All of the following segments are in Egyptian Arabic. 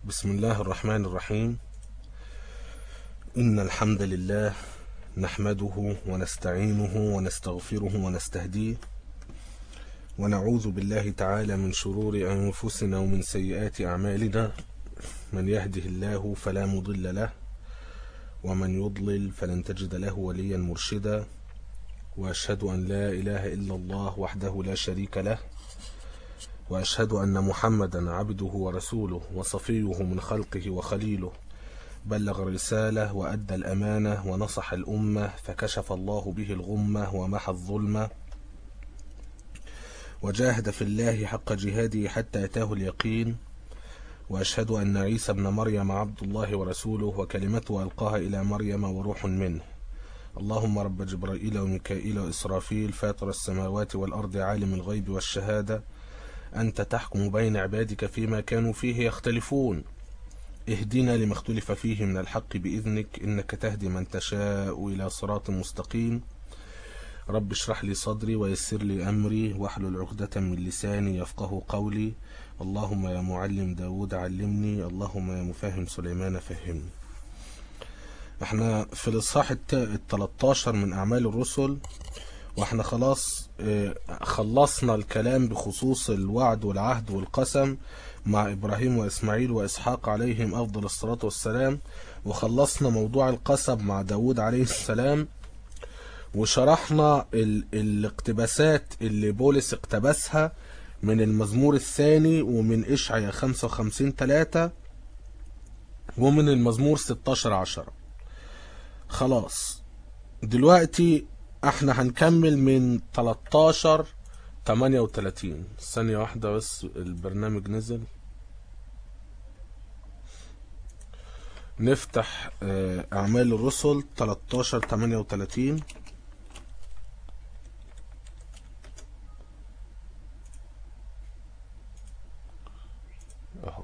بسم الله الرحمن الرحيم إن الحمد لله نحمده ونستعينه ونستغفره ونستهديه ونعوذ بالله تعالى من شرور أنفسنا ومن سيئات أعمالنا من يهده الله فلا مضل له ومن يضلل فلن تجد له وليا مرشدا وأشهد أن لا إله إلا الله وحده لا شريك له وأشهد أن محمدا عبده ورسوله وصفيه من خلقه وخليله بلغ الرسالة وأدى الأمانة ونصح الأمة فكشف الله به الغمة ومحى الظلمة وجاهد في الله حق جهاده حتى أتاه اليقين وأشهد أن عيسى ابن مريم عبد الله ورسوله وكلمته ألقاها إلى مريم وروح منه اللهم رب جبرائيل وميكائيل وإسرافيل فاطر السماوات والأرض عالم الغيب والشهادة أنت تحكم بين عبادك فيما كانوا فيه يختلفون اهدنا لما اختلف فيه من الحق بإذنك إنك تهدي من تشاء إلى صراط مستقيم رب اشرح لي صدري ويسر لي أمري واحلل عقدة من لساني يفقه قولي اللهم يا معلم داود علمني اللهم يا مفهم سليمان فهمني احنا في الإصحاح ال 13 من أعمال الرسل واحنا خلاص خلصنا الكلام بخصوص الوعد والعهد والقسم مع إبراهيم وإسماعيل وإسحاق عليهم أفضل الصلاة والسلام وخلصنا موضوع القسم مع داود عليه السلام وشرحنا ال الاقتباسات اللي بولس اقتبسها من المزمور الثاني ومن إشعيا 55 3 ومن المزمور 16 10 خلاص دلوقتي احنا هنكمل من 13 38 ثانية واحدة بس البرنامج نزل نفتح أعمال الرسل 13 38 أهو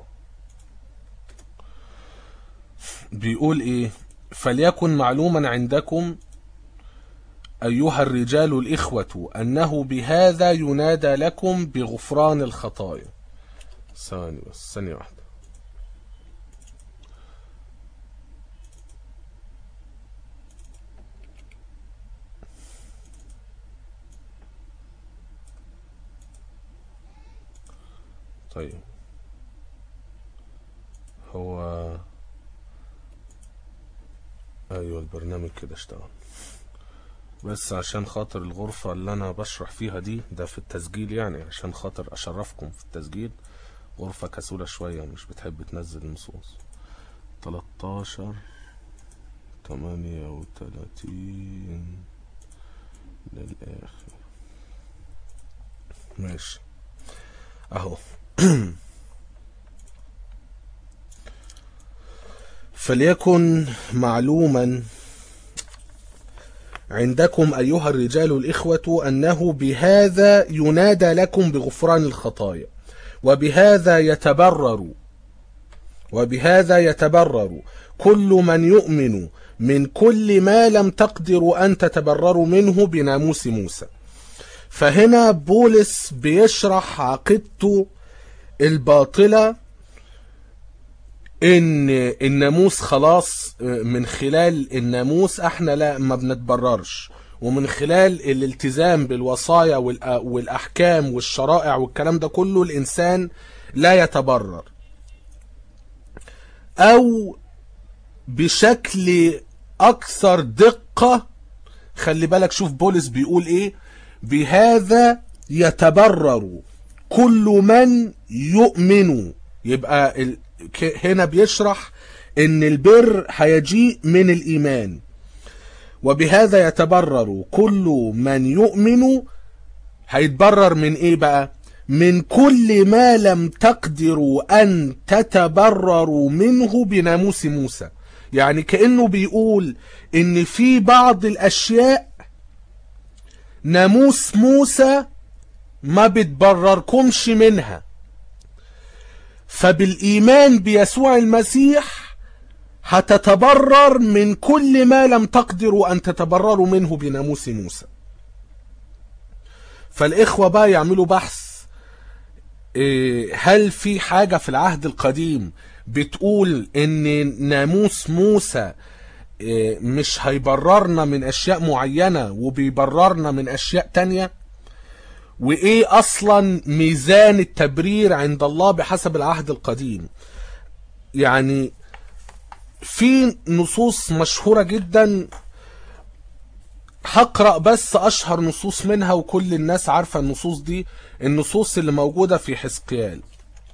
بيقول إيه فليكن معلوما عندكم أيها الرجال الإخوة أنه بهذا ينادى لكم بغفران الخطايا ثانية بس ثانية واحدة طيب هو ايوه البرنامج كده اشتغل بس عشان خاطر الغرفة اللي أنا بشرح فيها دي ده في التسجيل يعني عشان خاطر أشرفكم في التسجيل غرفة كسولة شوية مش بتحب تنزل النصوص 13 38 للآخر ماشي أهو فليكن معلوما عندكم أيها الرجال الإخوة أنه بهذا ينادى لكم بغفران الخطايا وبهذا يتبرر وبهذا يتبرر كل من يؤمن من كل ما لم تقدروا أن تتبرروا منه بناموس موسى فهنا بولس بيشرح عقيدته الباطلة ان الناموس خلاص من خلال الناموس احنا لا ما بنتبررش ومن خلال الالتزام بالوصايا والاحكام والشرائع والكلام ده كله الانسان لا يتبرر او بشكل اكثر دقة خلي بالك شوف بولس بيقول ايه بهذا يتبرر كل من يؤمن يبقى هنا بيشرح ان البر هيجيء من الايمان وبهذا يتبرر كل من يؤمن هيتبرر من ايه بقى من كل ما لم تقدروا ان تتبرروا منه بناموس موسى يعني كأنه بيقول ان في بعض الاشياء ناموس موسى ما بتبرركمش منها فبالإيمان بيسوع المسيح هتتبرر من كل ما لم تقدروا أن تتبرروا منه بناموس موسى فالإخوة بقى يعملوا بحث إيه، هل في حاجة في العهد القديم بتقول ان ناموس موسى إيه، مش هيبررنا من اشياء معينة وبيبررنا من اشياء تانية وايه اصلا ميزان التبرير عند الله بحسب العهد القديم يعني في نصوص مشهورة جدا هقرأ بس أشهر نصوص منها وكل الناس عارفة النصوص دي النصوص اللي موجودة في حزقيال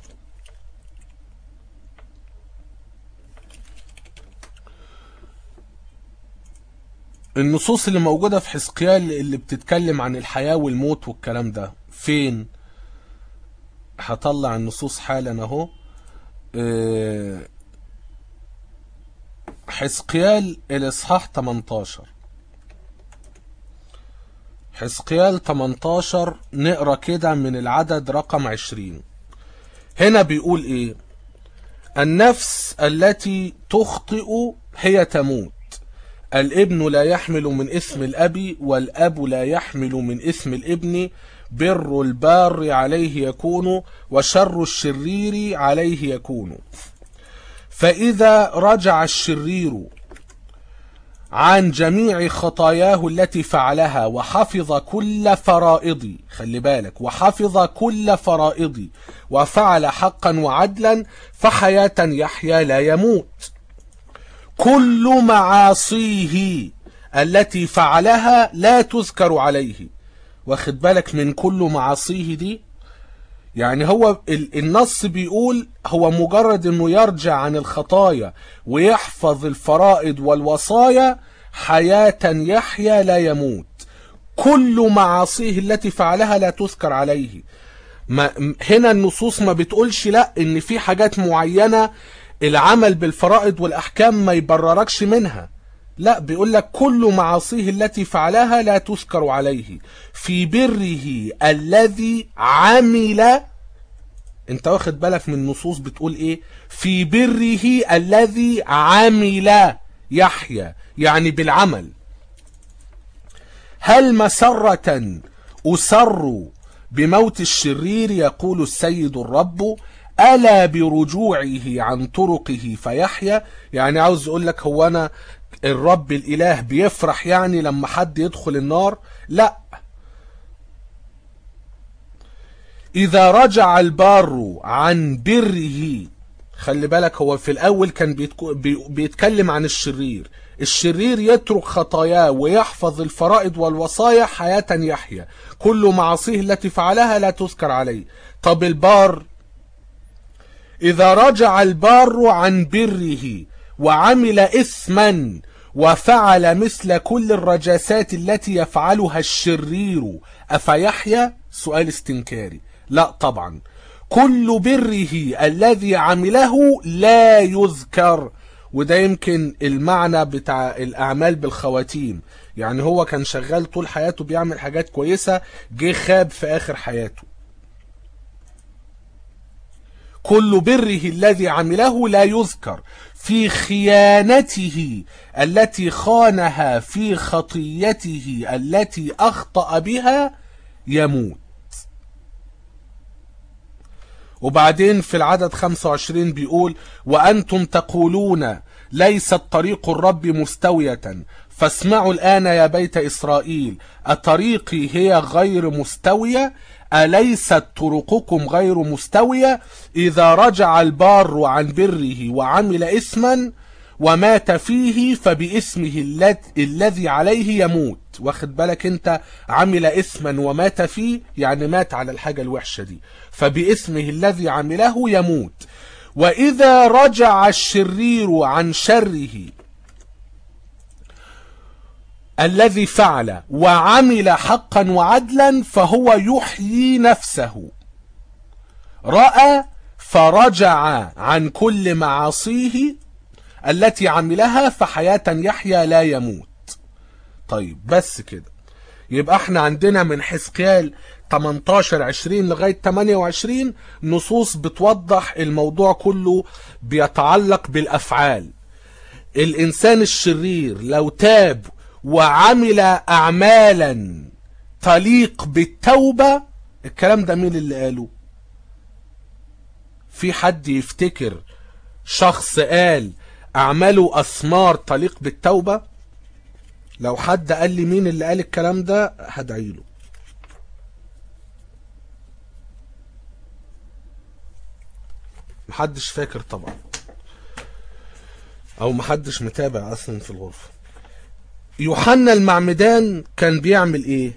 النصوص اللي موجودة في حزقيال اللي بتتكلم عن الحياة والموت والكلام ده فين هطلع النصوص حالا اهو آه، حزقيال الاصحاح 18 حزقيال 18 نقرا كده من العدد رقم 20 هنا بيقول ايه النفس التي تخطئ هي تموت الابن لا يحمل من اسم الاب والاب لا يحمل من اسم الابن بر البار عليه يكون وشر الشرير عليه يكون فاذا رجع الشرير عن جميع خطاياه التي فعلها وحفظ كل فرائضي خلي بالك وحفظ كل فرائضي وفعل حقا وعدلا فحياة يحيا لا يموت كل معاصيه التي فعلها لا تذكر عليه واخد بالك من كل معاصيه دي يعني هو ال- النص بيقول هو مجرد انه يرجع عن الخطايا ويحفظ الفرائض والوصايا حياة يحيا لا يموت كل معاصيه التي فعلها لا تذكر عليه ما م- هنا النصوص ما بتقولش لا ان في حاجات معينة العمل بالفرائض والاحكام ما يبرركش منها لا بيقول لك كل معاصيه التي فعلها لا تذكر عليه في بره الذي عمل انت واخد بالك من النصوص بتقول ايه في بره الذي عمل يحيى يعني بالعمل هل مسرة أسر بموت الشرير يقول السيد الرب ألا برجوعه عن طرقه فيحيا يعني عاوز يقول لك هو أنا الرب الإله بيفرح يعني لما حد يدخل النار لا إذا رجع البار عن بره خلي بالك هو في الأول كان بيتكو- بي- بيتكلم عن الشرير الشرير يترك خطاياه ويحفظ الفرائض والوصايا حياة يحيا كل معاصيه التي فعلها لا تذكر عليه طب البار إذا رجع البار عن بره وعمل إثما وفعل مثل كل الرجاسات التي يفعلها الشرير أفيحيا سؤال استنكاري لا طبعا كل بره الذي عمله لا يذكر وده يمكن المعنى بتاع الأعمال بالخواتيم يعني هو كان شغال طول حياته بيعمل حاجات كويسة جه خاب في آخر حياته كل بره الذي عمله لا يذكر في خيانته التي خانها في خطيته التي أخطأ بها يموت وبعدين في العدد 25 بيقول وأنتم تقولون ليست طريق الرب مستوية فاسمعوا الآن يا بيت إسرائيل أطريقي هي غير مستوية أليست طرقكم غير مستوية إذا رجع البار عن بره وعمل إثما ومات فيه فباسمه الذ- الذي عليه يموت واخد بالك انت عمل اثما ومات فيه يعني مات على الحاجة الوحشة دي فباسمه الذي عمله يموت واذا رجع الشرير عن شره الذي فعل وعمل حقا وعدلا فهو يحيي نفسه رأى فرجع عن كل معاصيه التي عملها فحياة يحيا لا يموت طيب بس كده يبقى احنا عندنا من حزقيال 18 20 لغاية 28 نصوص بتوضح الموضوع كله بيتعلق بالأفعال الإنسان الشرير لو تاب وعمل أعمالا تليق بالتوبة الكلام ده مين اللي قاله في حد يفتكر شخص قال اعملوا اسمار تليق بالتوبة لو حد قال لي مين اللي قال الكلام ده هدعي له محدش فاكر طبعا او محدش متابع اصلا في الغرفة يوحنا المعمدان كان بيعمل ايه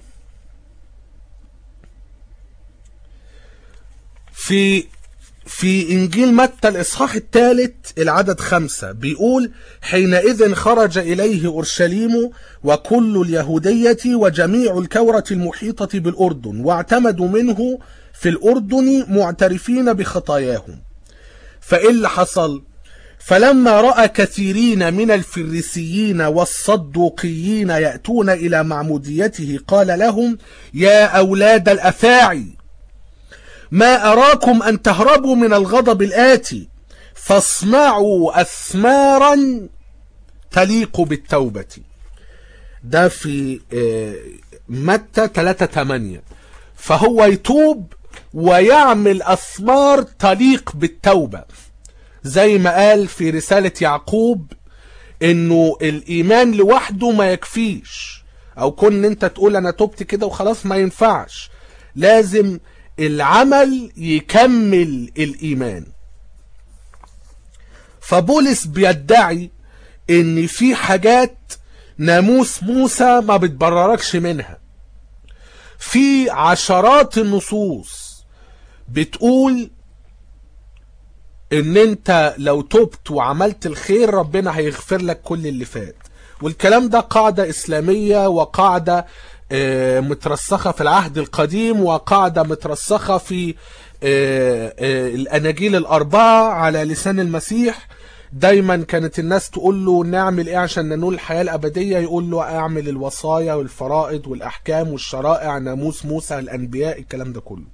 في في انجيل متى الاصحاح الثالث العدد خمسة بيقول حينئذ خرج اليه اورشليم وكل اليهودية وجميع الكورة المحيطة بالاردن واعتمدوا منه في الاردن معترفين بخطاياهم فايه اللي حصل فلما راى كثيرين من الفريسيين والصدوقيين ياتون الى معموديته قال لهم يا اولاد الافاعي ما اراكم ان تهربوا من الغضب الاتي فاصنعوا اثمارا تليق بالتوبه ده في متى 3 8 فهو يتوب ويعمل اثمار تليق بالتوبه زي ما قال في رسالة يعقوب انه الايمان لوحده ما يكفيش او كن انت تقول انا تبت كده وخلاص ما ينفعش لازم العمل يكمل الايمان فبولس بيدعي ان في حاجات ناموس موسى ما بتبرركش منها في عشرات النصوص بتقول ان انت لو تبت وعملت الخير ربنا هيغفر لك كل اللي فات والكلام ده قاعدة اسلامية وقاعدة مترسخة في العهد القديم وقاعدة مترسخة في الاناجيل الاربعة على لسان المسيح دايما كانت الناس تقول له نعمل ايه عشان ننول الحياة الابدية يقول له اعمل الوصايا والفرائض والاحكام والشرائع ناموس موسى الانبياء الكلام ده كله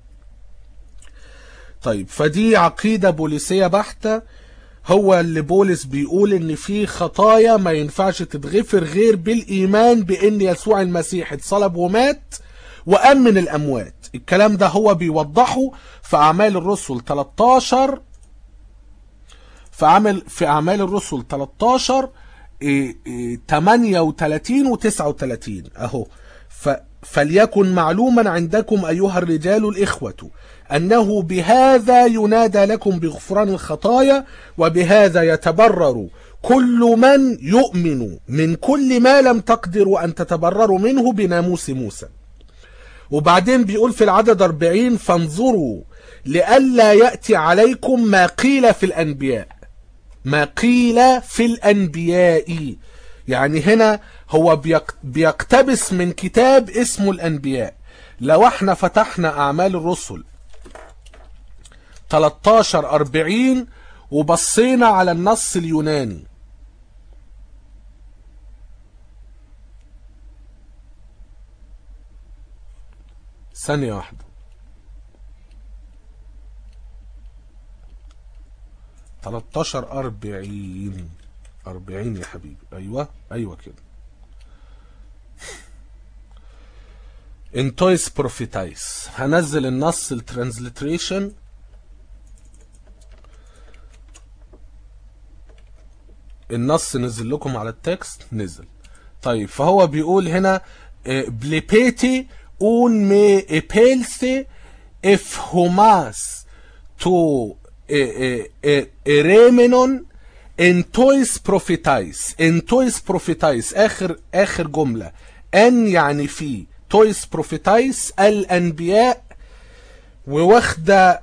طيب فدي عقيدة بوليسية بحتة هو اللي بولس بيقول ان في خطايا ما ينفعش تتغفر غير بالايمان بان يسوع المسيح اتصلب ومات وقام من الاموات الكلام ده هو بيوضحه في اعمال الرسل 13 في عمل في اعمال الرسل 13 إيه إيه 38 و 39 اهو فليكن معلوما عندكم ايها الرجال الاخوه انه بهذا ينادى لكم بغفران الخطايا وبهذا يتبرر كل من يؤمن من كل ما لم تقدروا ان تتبرروا منه بناموس موسى وبعدين بيقول في العدد 40 فانظروا لئلا ياتي عليكم ما قيل في الانبياء ما قيل في الانبياء يعني هنا هو بيقتبس من كتاب اسمه الانبياء لو احنا فتحنا اعمال الرسل 13 40 وبصينا على النص اليوناني ثانية واحدة 13 40 40 يا حبيبي ايوه ايوه كده انتويس بروفيتايس هنزل النص الترانزليتريشن النص نزل لكم على التكست نزل طيب فهو بيقول هنا بليبيتي اون مي ابيلسي اف هوماس تو ريمينون انتويس بروفيتايس انتويس بروفيتايس اخر اخر جمله ان يعني في تويس بروفيتايس الانبياء وواخده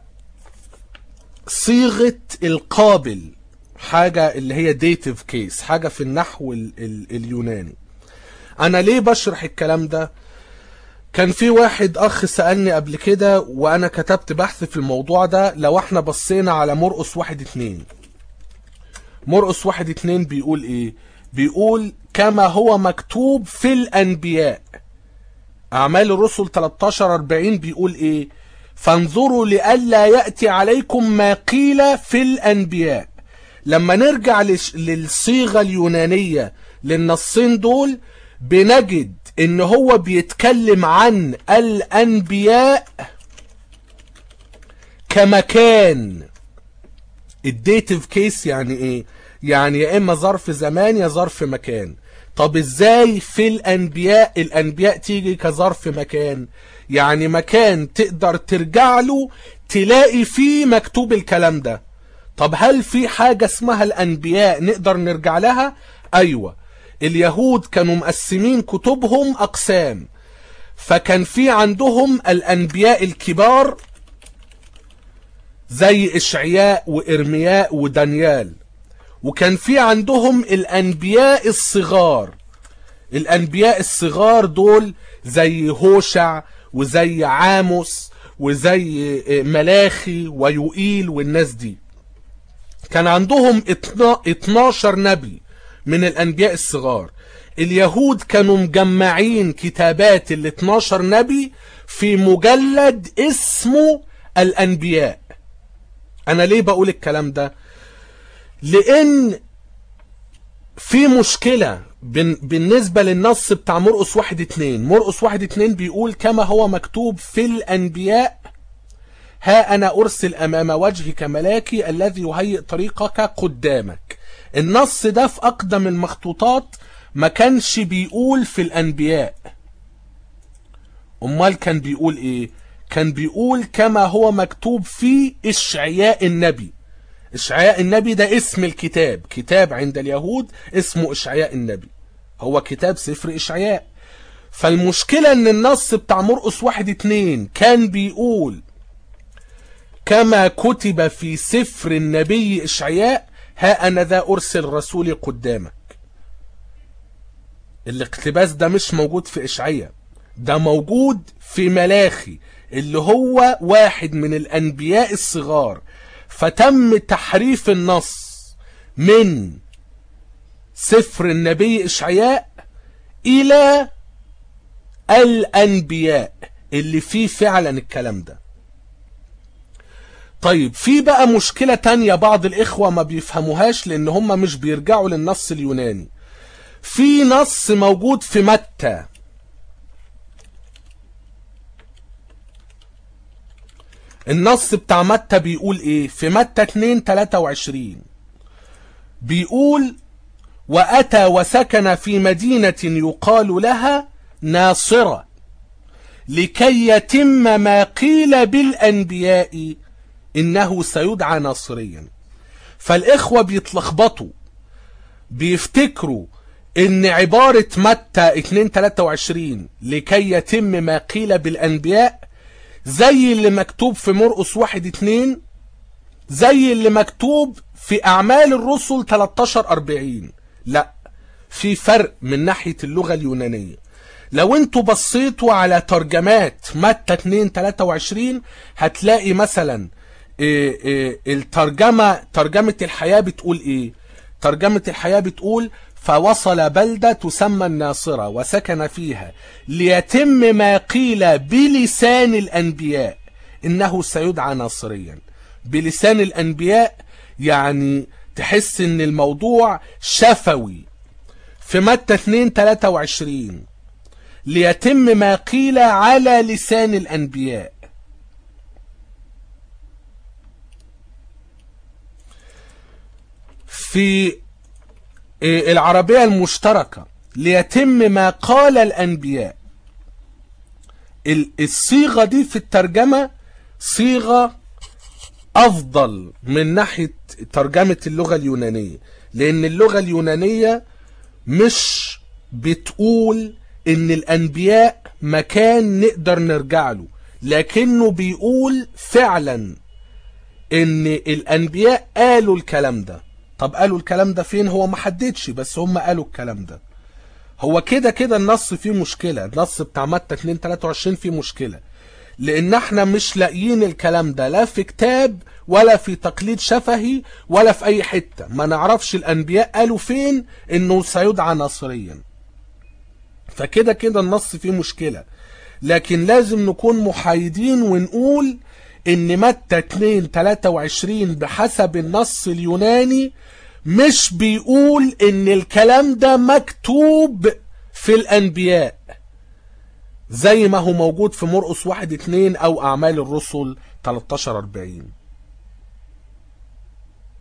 صيغه القابل حاجه اللي هي ديتيف كيس حاجه في النحو ال ال اليوناني انا ليه بشرح الكلام ده كان في واحد اخ سألني قبل كده وانا كتبت بحث في الموضوع ده لو احنا بصينا على مرقس واحد اتنين مرقس واحد اتنين بيقول ايه بيقول كما هو مكتوب في الانبياء اعمال الرسل 13 40 بيقول ايه فانظروا لئلا يأتي عليكم ما قيل في الانبياء لما نرجع للصيغة اليونانية للنصين دول بنجد ان هو بيتكلم عن الانبياء كمكان الديتيف كيس يعني ايه يعني يا اما ظرف زمان يا ظرف مكان طب ازاي في الانبياء الانبياء تيجي كظرف مكان يعني مكان تقدر ترجع له تلاقي فيه مكتوب الكلام ده طب هل في حاجة اسمها الانبياء نقدر نرجع لها ايوه اليهود كانوا مقسمين كتبهم اقسام فكان في عندهم الانبياء الكبار زي اشعياء وارمياء ودانيال وكان في عندهم الانبياء الصغار الانبياء الصغار دول زي هوشع وزي عاموس وزي ملاخي ويوئيل والناس دي كان عندهم 12 نبي من الانبياء الصغار اليهود كانوا مجمعين كتابات ال 12 نبي في مجلد اسمه الانبياء انا ليه بقول الكلام ده لان في مشكلة بالنسبة للنص بتاع مرقس واحد اتنين مرقس واحد اتنين بيقول كما هو مكتوب في الانبياء ها انا ارسل امام وجهك ملاكي الذي يهيئ طريقك قدامك النص ده في اقدم المخطوطات ما كانش بيقول في الانبياء امال كان بيقول ايه كان بيقول كما هو مكتوب في اشعياء النبي اشعياء النبي ده اسم الكتاب كتاب عند اليهود اسمه اشعياء النبي هو كتاب سفر اشعياء فالمشكلة ان النص بتاع مرقس واحد اتنين كان بيقول كما كتب في سفر النبي اشعياء ها انا ذا ارسل رسولي قدامك الاقتباس ده مش موجود في اشعياء ده موجود في ملاخي اللي هو واحد من الانبياء الصغار فتم تحريف النص من سفر النبي اشعياء الى الانبياء اللي فيه فعلا الكلام ده طيب في بقى مشكلة تانية بعض الاخوة ما بيفهموهاش لان هم مش بيرجعوا للنص اليوناني في نص موجود في متى النص بتاع متى بيقول ايه في متى 2 23 بيقول واتى وسكن في مدينة يقال لها ناصرة لكي يتم ما قيل بالانبياء انه سيدعى ناصريا فالاخوة بيتلخبطوا بيفتكروا ان عبارة متى 2 23 لكي يتم ما قيل بالانبياء زي اللي مكتوب في مرقس واحد اتنين زي اللي مكتوب في اعمال الرسل 13 40 لا في فرق من ناحية اللغة اليونانية لو انتوا بصيتوا على ترجمات متى 2 23 هتلاقي مثلا إيه إيه الترجمة ترجمة الحياة بتقول ايه ترجمة الحياة بتقول فوصل بلدة تسمى الناصرة وسكن فيها ليتم ما قيل بلسان الأنبياء إنه سيدعى ناصريا بلسان الأنبياء يعني تحس إن الموضوع شفوي في متى 2 23 ليتم ما قيل على لسان الأنبياء في العربية المشتركة ليتم ما قال الأنبياء الصيغة دي في الترجمة صيغة أفضل من ناحية ترجمة اللغة اليونانية لأن اللغة اليونانية مش بتقول إن الأنبياء مكان نقدر نرجع له لكنه بيقول فعلا إن الأنبياء قالوا الكلام ده طب قالوا الكلام ده فين هو ما حددش بس هم قالوا الكلام ده هو كده كده النص فيه مشكلة النص بتاع متى 2 23 فيه مشكلة لان احنا مش لاقيين الكلام ده لا في كتاب ولا في تقليد شفهي ولا في اي حتة ما نعرفش الانبياء قالوا فين انه سيدعى ناصريا فكده كده النص فيه مشكلة لكن لازم نكون محايدين ونقول ان متى 2 23 بحسب النص اليوناني مش بيقول ان الكلام ده مكتوب في الانبياء زي ما هو موجود في مرقس 1 2 او اعمال الرسل 13 40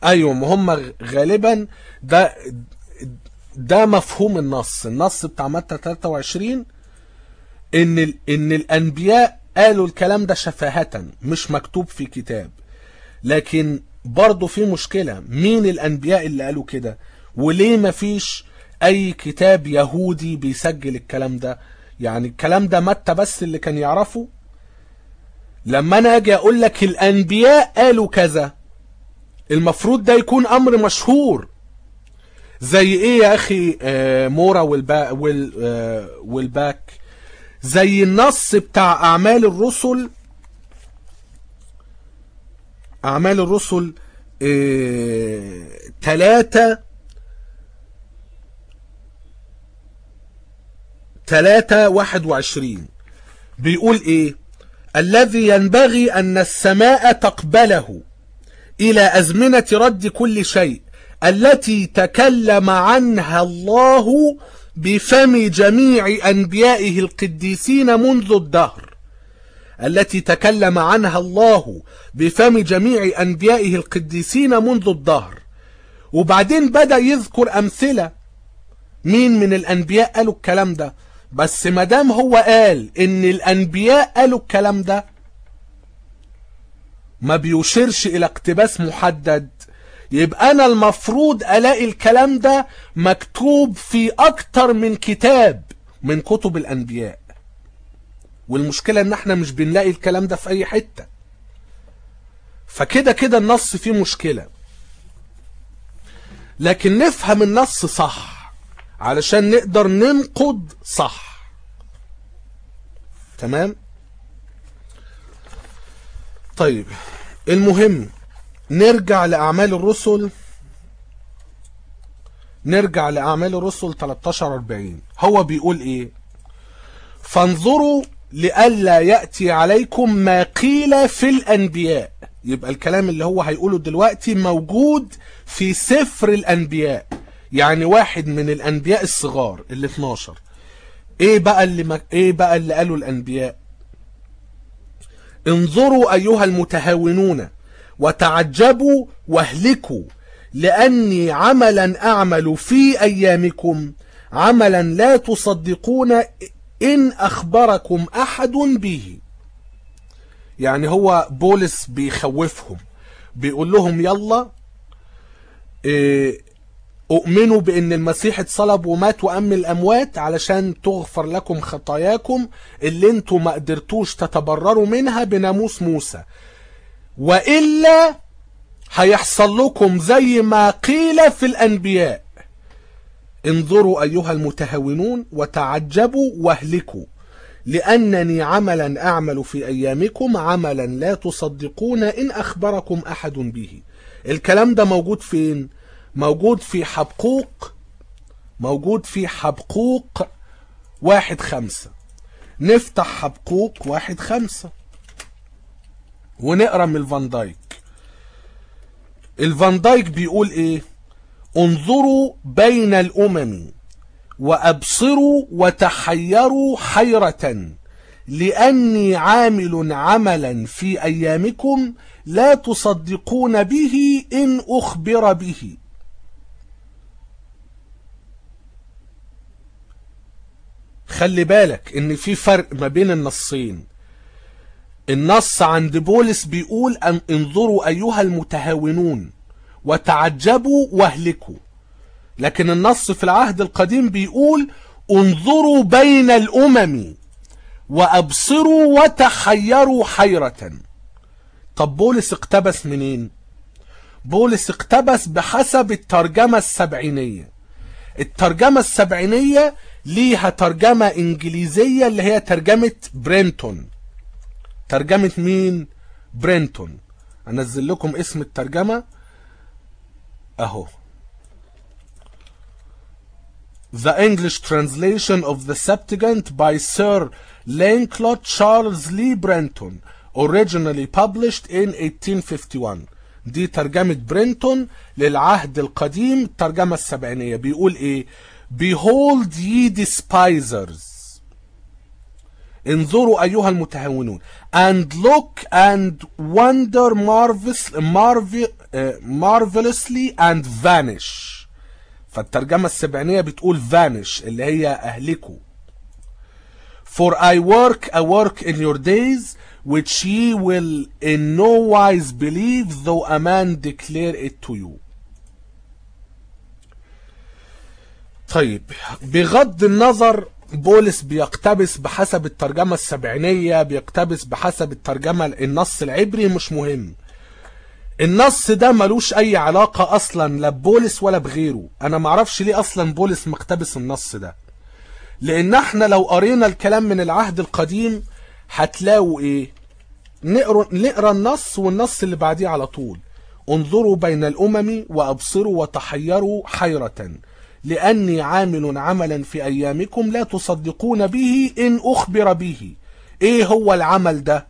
ايوه ما هم غالبا ده ده مفهوم النص النص بتاع متى 23 ان ال... ان الانبياء قالوا الكلام ده شفاهة مش مكتوب في كتاب لكن برضه في مشكلة مين الانبياء اللي قالوا كده وليه مفيش اي كتاب يهودي بيسجل الكلام ده يعني الكلام ده متى بس اللي كان يعرفه لما انا اجي اقول لك الانبياء قالوا كذا المفروض ده يكون امر مشهور زي ايه يا اخي آه مورا والبا وال آه والباك زي النص بتاع اعمال الرسل اعمال الرسل آه تلاتة تلاتة واحد وعشرين بيقول ايه الذي ينبغي ان السماء تقبله الى ازمنة رد كل شيء التي تكلم عنها الله بفم جميع انبيائه القديسين منذ الدهر التي تكلم عنها الله بفم جميع انبيائه القديسين منذ الدهر وبعدين بدأ يذكر امثلة مين من الانبياء قالوا الكلام ده بس مدام هو قال ان الانبياء قالوا الكلام ده ما بيشيرش الى اقتباس محدد يبقى انا المفروض الاقي الكلام ده مكتوب في اكتر من كتاب من كتب الانبياء والمشكلة ان احنا مش بنلاقي الكلام ده في اي حتة فكده كده النص فيه مشكلة لكن نفهم النص صح علشان نقدر ننقد صح تمام طيب المهم نرجع لأعمال الرسل نرجع لأعمال الرسل 13 40 هو بيقول ايه فانظروا لئلا يأتي عليكم ما قيل في الأنبياء يبقى الكلام اللي هو هيقوله دلوقتي موجود في سفر الأنبياء يعني واحد من الأنبياء الصغار اللي 12 ايه بقى اللي ما... ايه بقى اللي قالوا الأنبياء انظروا أيها المتهاونون وتعجبوا واهلكوا لأني عملا أعمل في أيامكم عملا لا تصدقون إن أخبركم أحد به يعني هو بولس بيخوفهم بيقول لهم يلا إيه اؤمنوا بان المسيح اتصلب ومات وام الاموات علشان تغفر لكم خطاياكم اللي انتوا ما قدرتوش تتبرروا منها بناموس موسى والا هيحصل لكم زي ما قيل في الانبياء انظروا ايها المتهاونون وتعجبوا واهلكوا لانني عملا اعمل في ايامكم عملا لا تصدقون ان اخبركم احد به الكلام ده موجود فين موجود في حبقوق موجود في حبقوق واحد خمسة نفتح حبقوق واحد خمسة ونقرا من الفان دايك الفان دايك بيقول ايه انظروا بين الامم وابصروا وتحيروا حيرة لاني عامل عملا في ايامكم لا تصدقون به ان اخبر به خلي بالك ان في فرق ما بين النصين النص عند بولس بيقول ان انظروا ايها المتهاونون وتعجبوا واهلكوا لكن النص في العهد القديم بيقول انظروا بين الامم وابصروا وتحيروا حيرة طب بولس اقتبس منين بولس اقتبس بحسب الترجمة السبعينية الترجمة السبعينية ليها ترجمة انجليزية اللي هي ترجمة برينتون ترجمة مين برينتون انزل لكم اسم الترجمة اهو The English translation of the Septuagint by Sir Lancelot Charles Lee Brenton originally published in 1851 دي ترجمة برينتون للعهد القديم الترجمة السبعينية بيقول ايه Behold ye despisers انظروا أيها المتهاونون and look and wonder marvelous, marvel, uh, marvelously and vanish فالترجمة السبعينية بتقول vanish اللي هي أهلكوا For I work a work in your days which ye will in no wise believe though a man declare it to you طيب بغض النظر بولس بيقتبس بحسب الترجمة السبعينية بيقتبس بحسب الترجمة النص العبري مش مهم النص ده ملوش اي علاقة اصلا لا ببولس ولا بغيره انا معرفش ليه اصلا بولس مقتبس النص ده لان احنا لو قرينا الكلام من العهد القديم هتلاقوا ايه نقرا نقرا النص والنص اللي بعديه على طول انظروا بين الامم وابصروا وتحيروا حيرة لاني عامل عملا في ايامكم لا تصدقون به ان اخبر به ايه هو العمل ده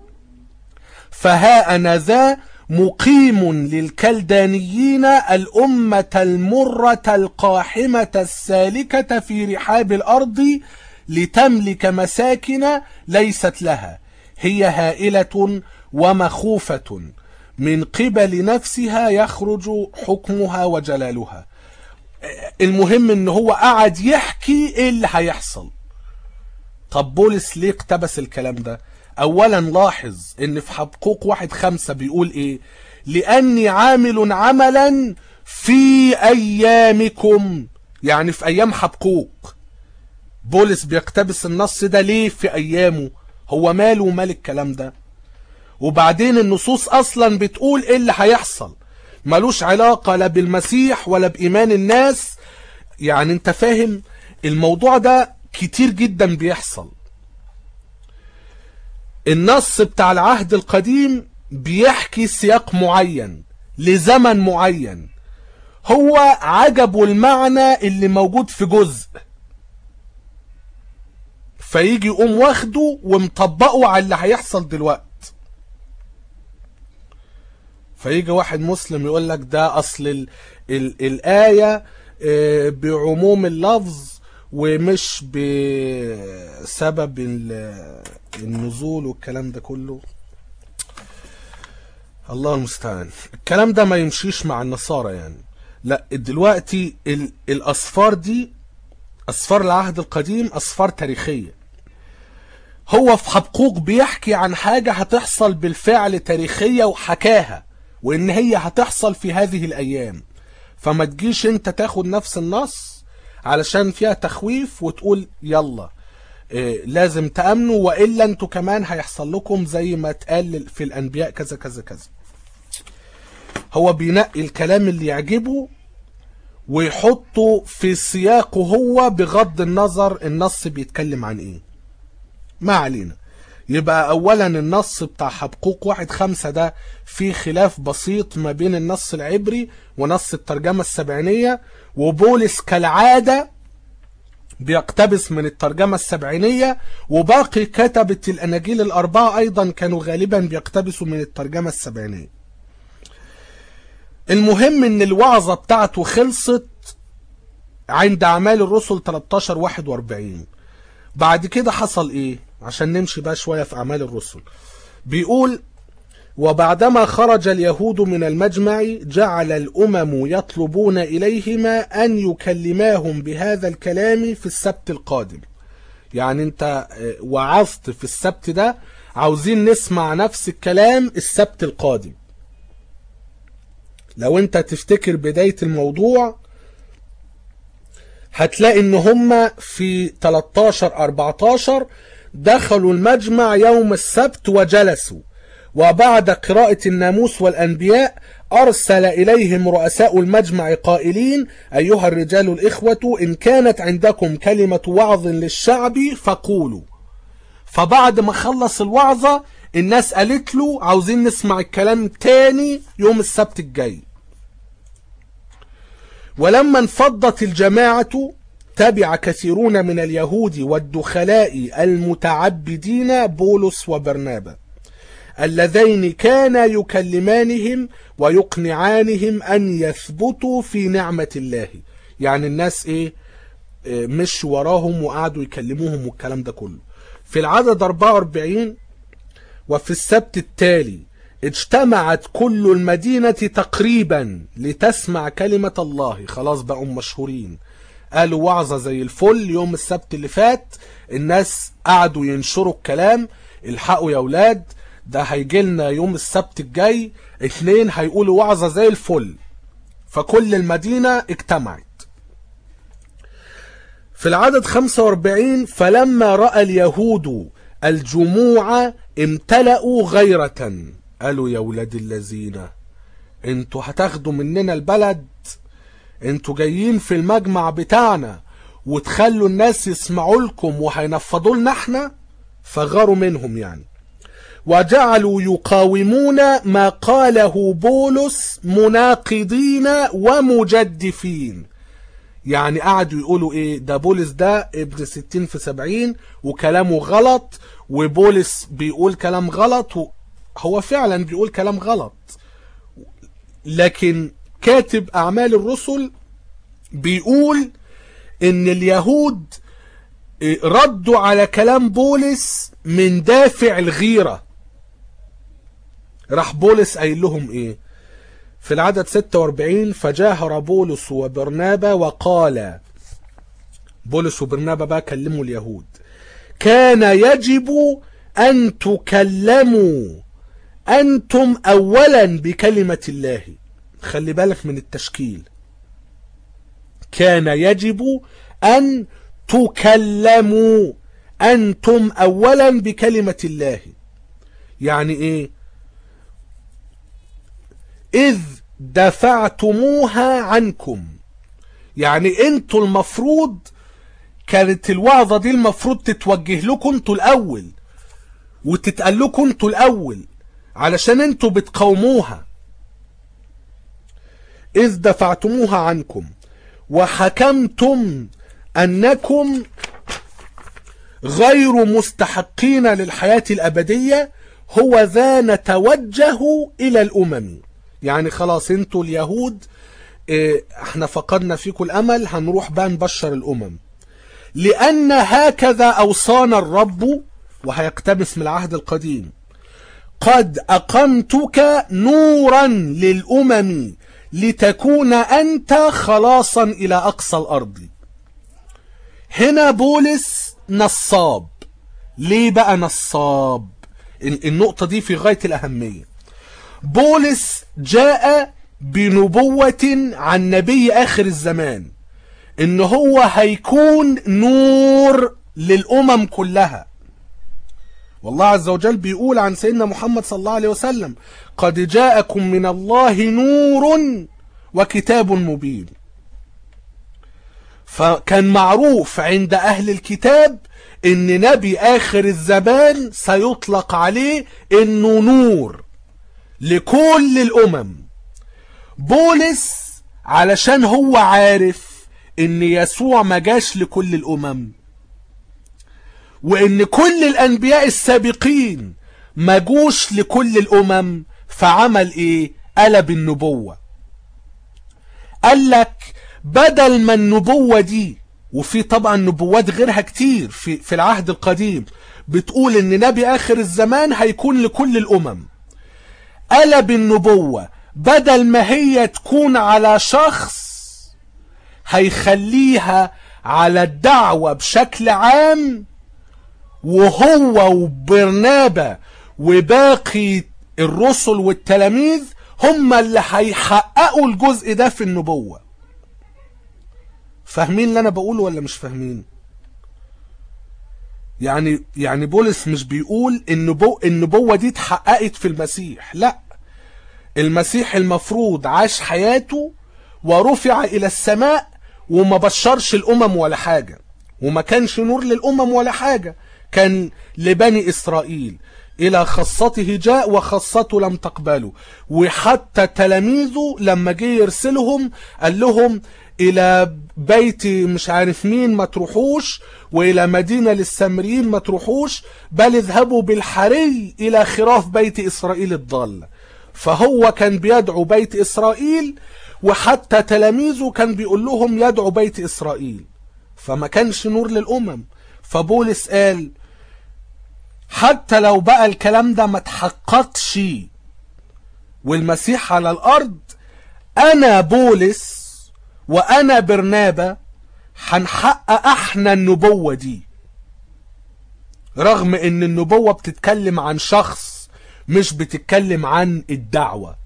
فها انا ذا مقيم للكلدانيين الأمة المرة القاحمة السالكة في رحاب الأرض لتملك مساكن ليست لها هي هائلة ومخوفة من قبل نفسها يخرج حكمها وجلالها المهم ان هو قعد يحكي ايه اللي هيحصل طب بولس ليه اقتبس الكلام ده اولا لاحظ ان في حقوق واحد خمسة بيقول ايه لاني عامل عملا في ايامكم يعني في ايام حبقوق بولس بيقتبس النص ده ليه في ايامه هو ماله ومال الكلام ده وبعدين النصوص اصلا بتقول ايه اللي هيحصل ملوش علاقة لا بالمسيح ولا بإيمان الناس يعني انت فاهم الموضوع ده كتير جدا بيحصل النص بتاع العهد القديم بيحكي سياق معين لزمن معين هو عجبه المعنى اللي موجود في جزء فيجي يقوم واخده ومطبقه على اللي هيحصل دلوقتي فيجي واحد مسلم يقول لك ده اصل ال ال الآية بعموم اللفظ ومش بسبب النزول والكلام ده كله الله المستعان الكلام ده ما يمشيش مع النصارى يعني لا دلوقتي ال الأصفار دي أصفار العهد القديم أصفار تاريخية هو في حبقوق بيحكي عن حاجة هتحصل بالفعل تاريخية وحكاها وإن هي هتحصل في هذه الأيام فما تجيش انت تاخد نفس النص علشان فيها تخويف وتقول يلا إيه لازم تأمنوا وإلا انتوا كمان هيحصل لكم زي ما اتقال في الأنبياء كذا كذا كذا هو بينقي الكلام اللي يعجبه ويحطه في سياقه هو بغض النظر النص بيتكلم عن ايه ما علينا يبقى اولا النص بتاع حبقوق واحد خمسة ده في خلاف بسيط ما بين النص العبري ونص الترجمة السبعينية وبولس كالعادة بيقتبس من الترجمة السبعينية وباقي كتبة الأناجيل الأربعة أيضا كانوا غالبا بيقتبسوا من الترجمة السبعينية المهم ان الوعظة بتاعته خلصت عند أعمال الرسل 13 41 بعد كده حصل ايه عشان نمشي بقى شوية في أعمال الرسل بيقول وبعدما خرج اليهود من المجمع جعل الأمم يطلبون إليهما أن يكلماهم بهذا الكلام في السبت القادم يعني انت وعظت في السبت ده عاوزين نسمع نفس الكلام السبت القادم لو انت تفتكر بداية الموضوع هتلاقي ان هم في 13 14 دخلوا المجمع يوم السبت وجلسوا وبعد قراءة الناموس والأنبياء أرسل إليهم رؤساء المجمع قائلين أيها الرجال الإخوة إن كانت عندكم كلمة وعظ للشعب فقولوا فبعد ما خلص الوعظة الناس قالت له عاوزين نسمع الكلام تاني يوم السبت الجاي ولما انفضت الجماعة تبع كثيرون من اليهود والدخلاء المتعبدين بولس وبرنابا اللذين كانا يكلمانهم ويقنعانهم أن يثبتوا في نعمة الله يعني الناس إيه مش وراهم وقعدوا يكلموهم والكلام ده كله في العدد 44 وفي السبت التالي اجتمعت كل المدينة تقريبا لتسمع كلمة الله خلاص بقوا مشهورين قالوا وعظة زي الفل يوم السبت اللي فات الناس قعدوا ينشروا الكلام الحقوا يا ولاد ده هيجي لنا يوم السبت الجاي اتنين هيقولوا وعظة زي الفل فكل المدينة اجتمعت في العدد 45 فلما رأى اليهود الجموع امتلأوا غيرة قالوا يا ولاد الذين انتوا هتاخدوا مننا البلد انتوا جايين في المجمع بتاعنا وتخلوا الناس يسمعوا لكم وهينفضوا لنا احنا فغاروا منهم يعني وجعلوا يقاومون ما قاله بولس مناقضين ومجدفين يعني قعدوا يقولوا ايه ده بولس ده ابن ستين في سبعين وكلامه غلط وبولس بيقول كلام غلط و... هو فعلا بيقول كلام غلط لكن كاتب اعمال الرسل بيقول ان اليهود ردوا على كلام بولس من دافع الغيرة راح بولس قايل لهم ايه في العدد 46 فجاهر بولس وبرنابا وقال بولس وبرنابا بقى كلموا اليهود كان يجب أن تكلموا أنتم أولا بكلمة الله خلي بالك من التشكيل كان يجب أن تكلموا أنتم أولا بكلمة الله يعني إيه إذ دفعتموها عنكم يعني انتوا المفروض كانت الوعظة دي المفروض تتوجه لكم انتوا الأول وتتقال لكم انتوا الأول علشان انتوا بتقاوموها إذ دفعتموها عنكم وحكمتم أنكم غير مستحقين للحياة الأبدية هو ذا نتوجه إلى الأمم يعني خلاص انتوا اليهود اه احنا فقدنا فيكم الأمل هنروح بقى نبشر الأمم لأن هكذا أوصانا الرب وهيقتبس من العهد القديم قد أقمتك نورا للأمم لتكون أنت خلاصا إلى أقصى الأرض هنا بولس نصاب ليه بقى نصاب النقطة دي في غاية الأهمية بولس جاء بنبوة عن نبي آخر الزمان إن هو هيكون نور للأمم كلها والله عز وجل بيقول عن سيدنا محمد صلى الله عليه وسلم قد جاءكم من الله نور وكتاب مبين فكان معروف عند أهل الكتاب إن نبي آخر الزمان سيطلق عليه إنه نور لكل الأمم بولس علشان هو عارف إن يسوع ما جاش لكل الأمم وإن كل الأنبياء السابقين ما جوش لكل الأمم فعمل إيه؟ قلب النبوة قال لك بدل ما النبوة دي وفي طبعا نبوات غيرها كتير في, في العهد القديم بتقول ان نبي اخر الزمان هيكون لكل الامم قلب النبوة بدل ما هي تكون على شخص هيخليها على الدعوة بشكل عام وهو وبرنابا وباقي الرسل والتلاميذ هم اللي هيحققوا الجزء ده في النبوة فاهمين اللي انا بقوله ولا مش فاهمين يعني يعني بولس مش بيقول النبو النبوة دي اتحققت في المسيح لا المسيح المفروض عاش حياته ورفع الى السماء وما بشرش الامم ولا حاجة وما كانش نور للامم ولا حاجة كان لبني اسرائيل الى خاصته جاء وخاصته لم تقبله وحتى تلاميذه لما جه يرسلهم قال لهم الى بيت مش عارف مين ما تروحوش والى مدينة للسامريين ما تروحوش بل اذهبوا بالحري الى خراف بيت اسرائيل الضال فهو كان بيدعو بيت اسرائيل وحتى تلاميذه كان بيقول لهم يدعو بيت اسرائيل فما كانش نور للامم فبولس قال حتى لو بقى الكلام ده ما تحققش والمسيح على الارض انا بولس وانا برنابا هنحقق احنا النبوة دي رغم ان النبوة بتتكلم عن شخص مش بتتكلم عن الدعوة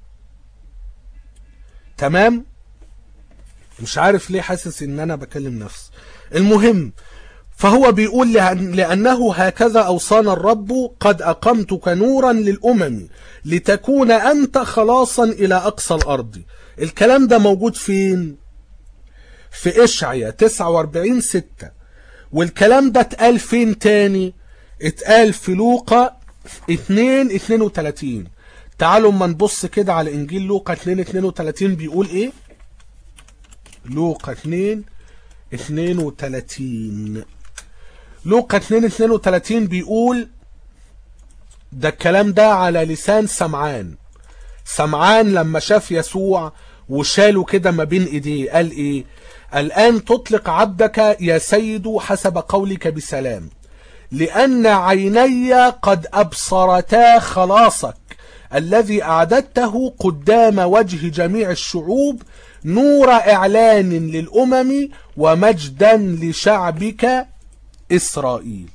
تمام مش عارف ليه حاسس ان انا بكلم نفسي المهم فهو بيقول لأن لأنه هكذا أوصانا الرب قد أقمتك نورا للأمم لتكون أنت خلاصا إلى أقصى الأرض الكلام ده موجود فين في إشعيا 49 6 والكلام ده اتقال فين تاني اتقال في لوقا 2 32 تعالوا اما نبص كده على انجيل لوقا 2 32 بيقول ايه لوقا 2 32 لوقا 2 32 بيقول ده الكلام ده على لسان سمعان سمعان لما شاف يسوع وشاله كده ما بين ايديه قال ايه الان تطلق عبدك يا سيد حسب قولك بسلام لان عيني قد ابصرتا خلاصك الذي اعددته قدام وجه جميع الشعوب نور اعلان للامم ومجدا لشعبك اسرائيل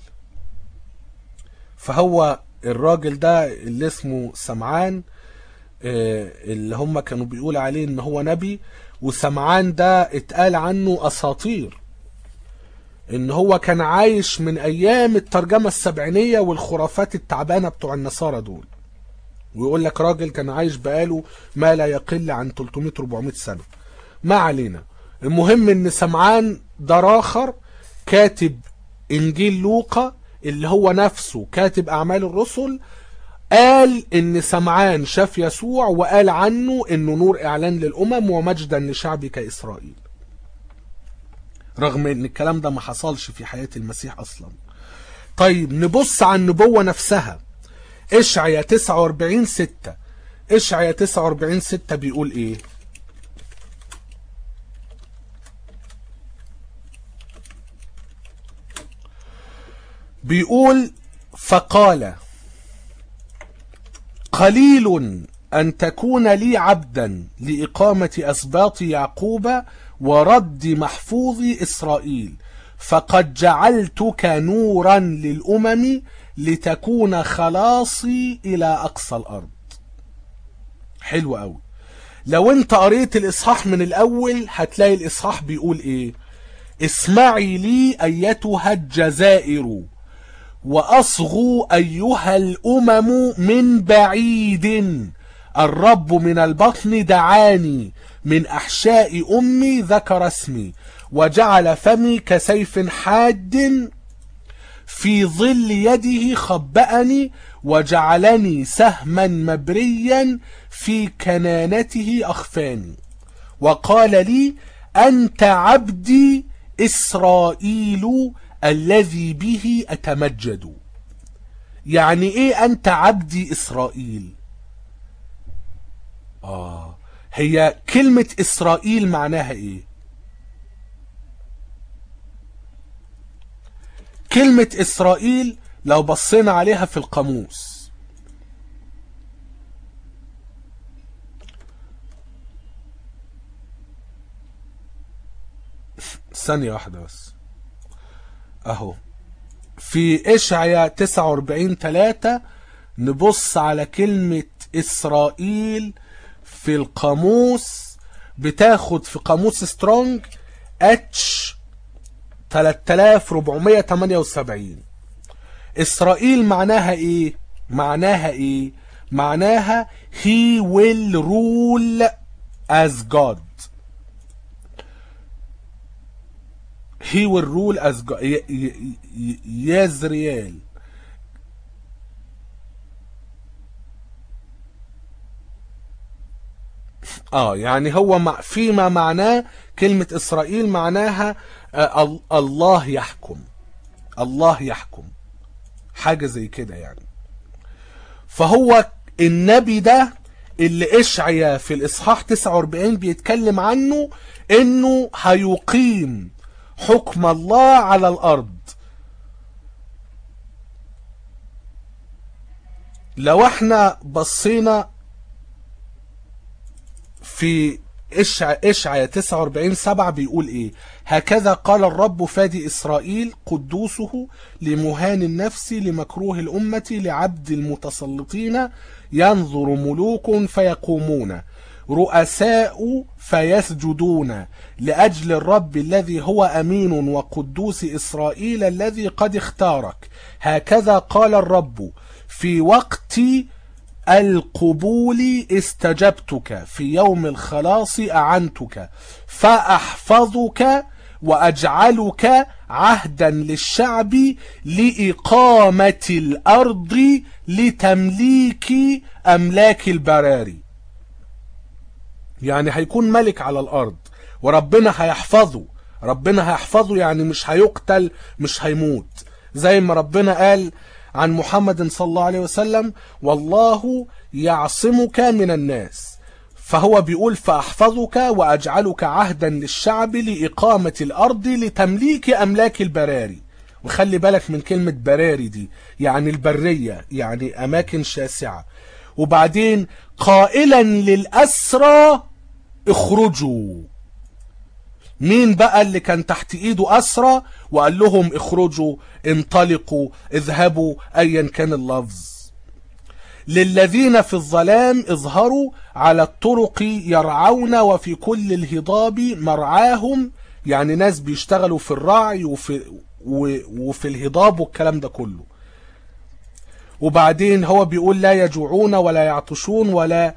فهو الراجل ده اللي اسمه سمعان اللي هم كانوا بيقول عليه ان هو نبي وسمعان ده اتقال عنه اساطير ان هو كان عايش من ايام الترجمة السبعينية والخرافات التعبانة بتوع النصارى دول ويقول لك راجل كان عايش بقاله ما لا يقل عن 300 400 سنة ما علينا المهم ان سمعان ده راخر كاتب انجيل لوقا اللي هو نفسه كاتب اعمال الرسل قال ان سمعان شاف يسوع وقال عنه انه نور اعلان للامم ومجدا لشعبك اسرائيل رغم ان الكلام ده ما حصلش في حياة المسيح اصلا طيب نبص على النبوة نفسها اشعيا 49 6 اشعيا 49 6 بيقول ايه بيقول فقال قليل أن تكون لي عبدا لإقامة أسباط يعقوب ورد محفوظ إسرائيل فقد جعلتك نورا للأمم لتكون خلاصي إلى أقصى الأرض حلو أوي لو انت قريت الإصحاح من الأول هتلاقي الإصحاح بيقول إيه اسمعي لي أيتها الجزائر وأصغوا أيها الأمم من بعيد الرب من البطن دعاني من أحشاء أمي ذكر اسمي وجعل فمي كسيف حاد في ظل يده خبأني وجعلني سهما مبريا في كنانته أخفاني وقال لي أنت عبدي إسرائيل الذي به أتمجد يعني إيه أنت عبدي إسرائيل آه هي كلمة إسرائيل معناها إيه كلمة إسرائيل لو بصينا عليها في القاموس ثانية واحدة بس اهو في اشعيا 49 3 نبص على كلمة اسرائيل في القاموس بتاخد في قاموس سترونج اتش 3478 اسرائيل معناها ايه معناها ايه معناها he will rule as God he will rule as God يزريال اه يعني هو مع فيما معناه كلمة اسرائيل معناها آه الله يحكم الله يحكم حاجة زي كده يعني فهو النبي ده اللي اشعيا في الاصحاح 49 بيتكلم عنه انه هيقيم حكم الله على الارض لو احنا بصينا في إشعيا 49 7 بيقول ايه هكذا قال الرب فادي إسرائيل قدوسه لمهان النفس لمكروه الأمة لعبد المتسلطين ينظر ملوك فيقومون رؤساء فيسجدون لأجل الرب الذي هو أمين وقدوس إسرائيل الذي قد اختارك هكذا قال الرب في وقت القبول استجبتك في يوم الخلاص أعنتك فأحفظك وأجعلك عهدا للشعب لإقامة الأرض لتمليك أملاك البراري يعني هيكون ملك على الأرض وربنا هيحفظه ربنا هيحفظه يعني مش هيقتل مش هيموت زي ما ربنا قال عن محمد صلى الله عليه وسلم والله يعصمك من الناس فهو بيقول فأحفظك وأجعلك عهدا للشعب لإقامة الأرض لتمليك أملاك البراري وخلي بالك من كلمة براري دي يعني البرية يعني أماكن شاسعة وبعدين قائلا للأسرى اخرجوا مين بقى اللي كان تحت ايده أسرى وقال لهم اخرجوا انطلقوا اذهبوا ايا كان اللفظ للذين في الظلام اظهروا على الطرق يرعون وفي كل الهضاب مرعاهم يعني ناس بيشتغلوا في الرعي وفي, وفي الهضاب والكلام ده كله وبعدين هو بيقول لا يجوعون ولا يعطشون ولا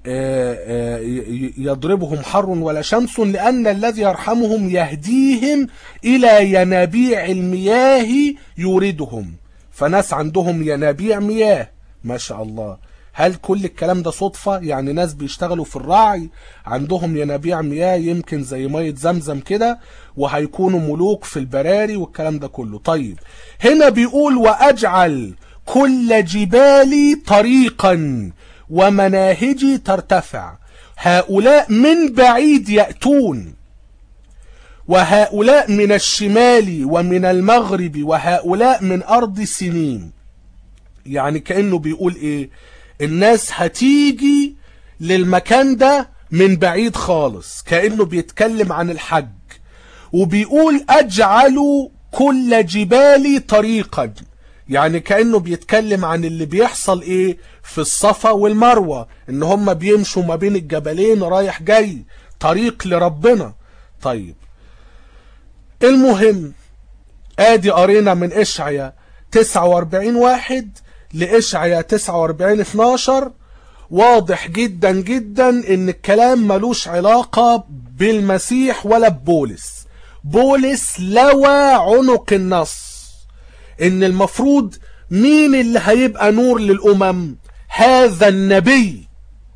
يضربهم حر ولا شمس لأن الذي يرحمهم يهديهم إلى ينابيع المياه يوردهم فناس عندهم ينابيع مياه ما شاء الله هل كل الكلام ده صدفة يعني ناس بيشتغلوا في الرعي عندهم ينابيع مياه يمكن زي مية زمزم كده وهيكونوا ملوك في البراري والكلام ده كله طيب هنا بيقول وأجعل كل جبال طريقا ومناهجي ترتفع هؤلاء من بعيد يأتون وهؤلاء من الشمال ومن المغرب وهؤلاء من أرض سنين يعني كأنه بيقول إيه الناس هتيجي للمكان ده من بعيد خالص كأنه بيتكلم عن الحج وبيقول أجعل كل جبال طريقا يعني كأنه بيتكلم عن اللي بيحصل ايه في الصفا والمروة ان هم بيمشوا ما بين الجبلين رايح جاي طريق لربنا طيب المهم ادي قرينا من اشعيا 49 واحد لاشعيا 49 12 واضح جدا جدا ان الكلام ملوش علاقة بالمسيح ولا ببولس بولس لوى عنق النص ان المفروض مين اللي هيبقى نور للامم هذا النبي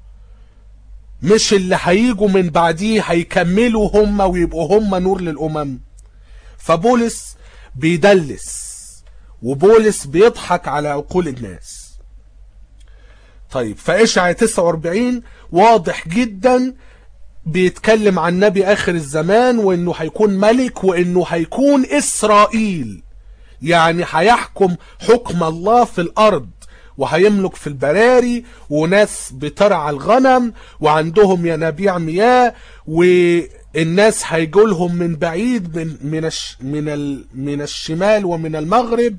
مش اللي هيجوا من بعديه هيكملوا هم ويبقوا هم نور للامم فبولس بيدلس وبولس بيضحك على عقول الناس طيب فإشعة 49 واضح جدا بيتكلم عن نبي آخر الزمان وإنه هيكون ملك وإنه هيكون إسرائيل يعني هيحكم حكم الله في الأرض وهيملك في البراري وناس بترعى الغنم وعندهم ينابيع مياه والناس هيجولهم من بعيد من من الش من ال من الشمال ومن المغرب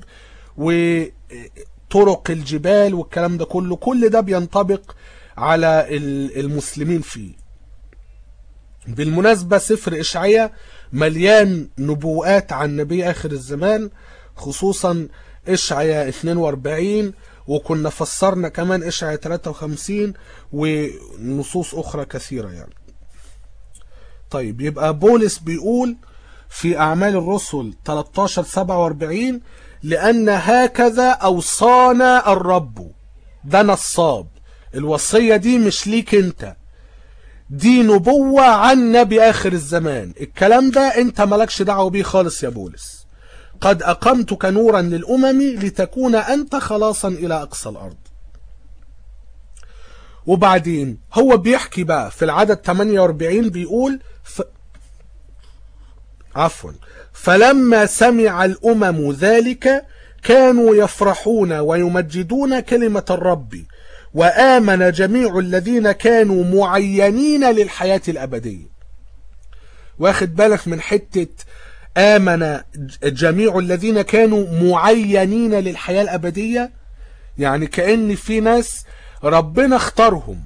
وطرق الجبال والكلام ده كله كل ده بينطبق على المسلمين فيه بالمناسبة سفر إشعياء مليان نبوءات عن نبي آخر الزمان خصوصا إشعياء 42 وكنا فسرنا كمان إشعياء 53 ونصوص أخرى كثيرة يعني طيب يبقى بولس بيقول في أعمال الرسل 13 47 لأن هكذا أوصانا الرب ده نصاب الوصية دي مش ليك انت دي نبوة عن نبي آخر الزمان الكلام ده انت ملكش دعوه بيه خالص يا بولس قد أقمتك نورا للأمم لتكون أنت خلاصا إلى أقصى الأرض وبعدين هو بيحكي بقى في العدد 48 بيقول ف... عفوا فلما سمع الأمم ذلك كانوا يفرحون ويمجدون كلمة الرب وآمن جميع الذين كانوا معينين للحياة الأبدية واخد بالك من حتة آمن جميع الذين كانوا معينين للحياة الأبدية يعني كأن في ناس ربنا اختارهم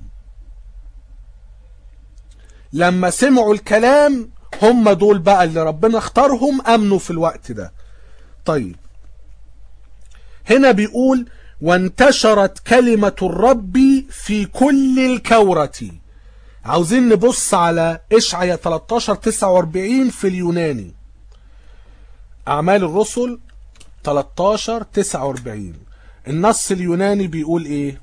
لما سمعوا الكلام هم دول بقى اللي ربنا اختارهم امنوا في الوقت ده طيب هنا بيقول وانتشرت كلمة الرب في كل الكورة عاوزين نبص على اشعيا 13 49 في اليوناني اعمال الرسل 13 49 النص اليوناني بيقول ايه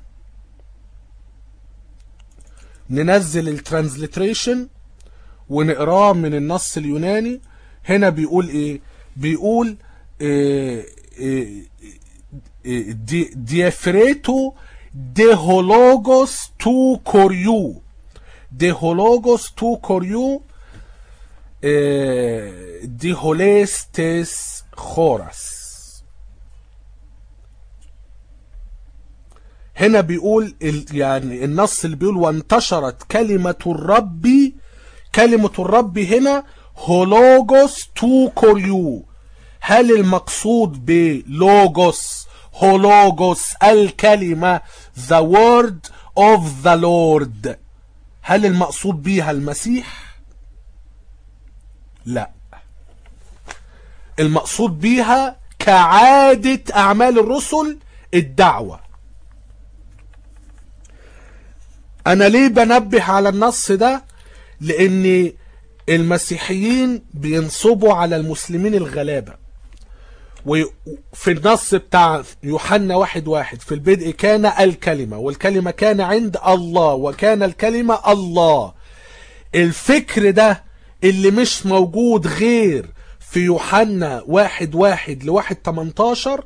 ننزل الترانزليتريشن ونقراه من النص اليوناني هنا بيقول ايه بيقول إيه إيه دي ديافريتو ديهولوجوس تو كوريو ديهولوجوس تو كوريو إيه ديهوليستس خورس هنا بيقول يعني النص اللي بيقول وانتشرت كلمة الرب كلمة الرب هنا هولوجوس تو كوريو هل المقصود بلوجوس هولوجوس الكلمة the word of the Lord هل المقصود بيها المسيح لا المقصود بيها كعادة أعمال الرسل الدعوة أنا ليه بنبه على النص ده لأن المسيحيين بينصبوا على المسلمين الغلابة وفي النص بتاع يوحنا واحد واحد في البدء كان الكلمة والكلمة كان عند الله وكان الكلمة الله الفكر ده اللي مش موجود غير في يوحنا واحد واحد لواحد تمنتاشر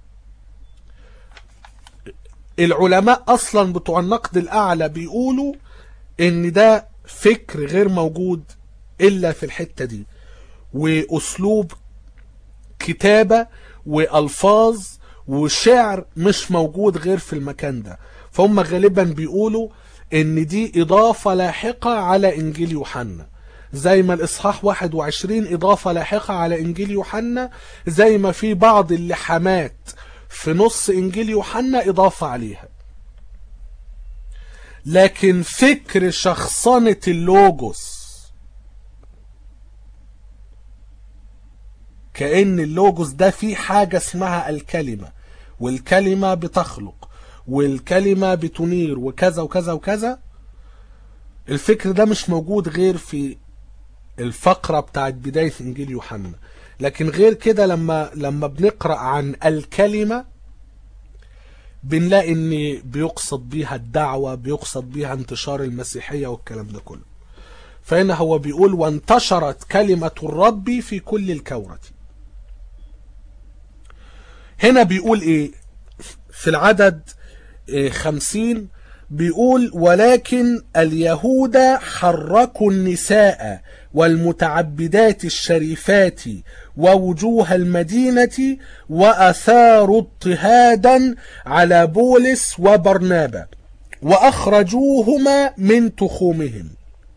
العلماء اصلا بتوع النقد الاعلى بيقولوا ان ده فكر غير موجود الا في الحتة دي واسلوب كتابة والفاظ وشعر مش موجود غير في المكان ده فهم غالبا بيقولوا ان دي اضافة لاحقة على انجيل يوحنا زي ما الاصحاح 21 اضافة لاحقة على انجيل يوحنا زي ما في بعض اللحامات في نص انجيل يوحنا اضافة عليها لكن فكر شخصنة اللوجوس كأن اللوجوس ده فيه حاجة اسمها الكلمة والكلمة بتخلق والكلمة بتنير وكذا وكذا وكذا الفكر ده مش موجود غير في الفقرة بتاعت بداية انجيل يوحنا لكن غير كده لما لما بنقرأ عن الكلمة بنلاقي ان بيقصد بيها الدعوة بيقصد بيها انتشار المسيحية والكلام ده كله فهنا هو بيقول وانتشرت كلمة الرب في كل الكورة هنا بيقول ايه في العدد إيه خمسين بيقول ولكن اليهود حركوا النساء والمتعبدات الشريفات ووجوه المدينة وأثاروا اضطهادا على بولس وبرنابا وأخرجوهما من تخومهم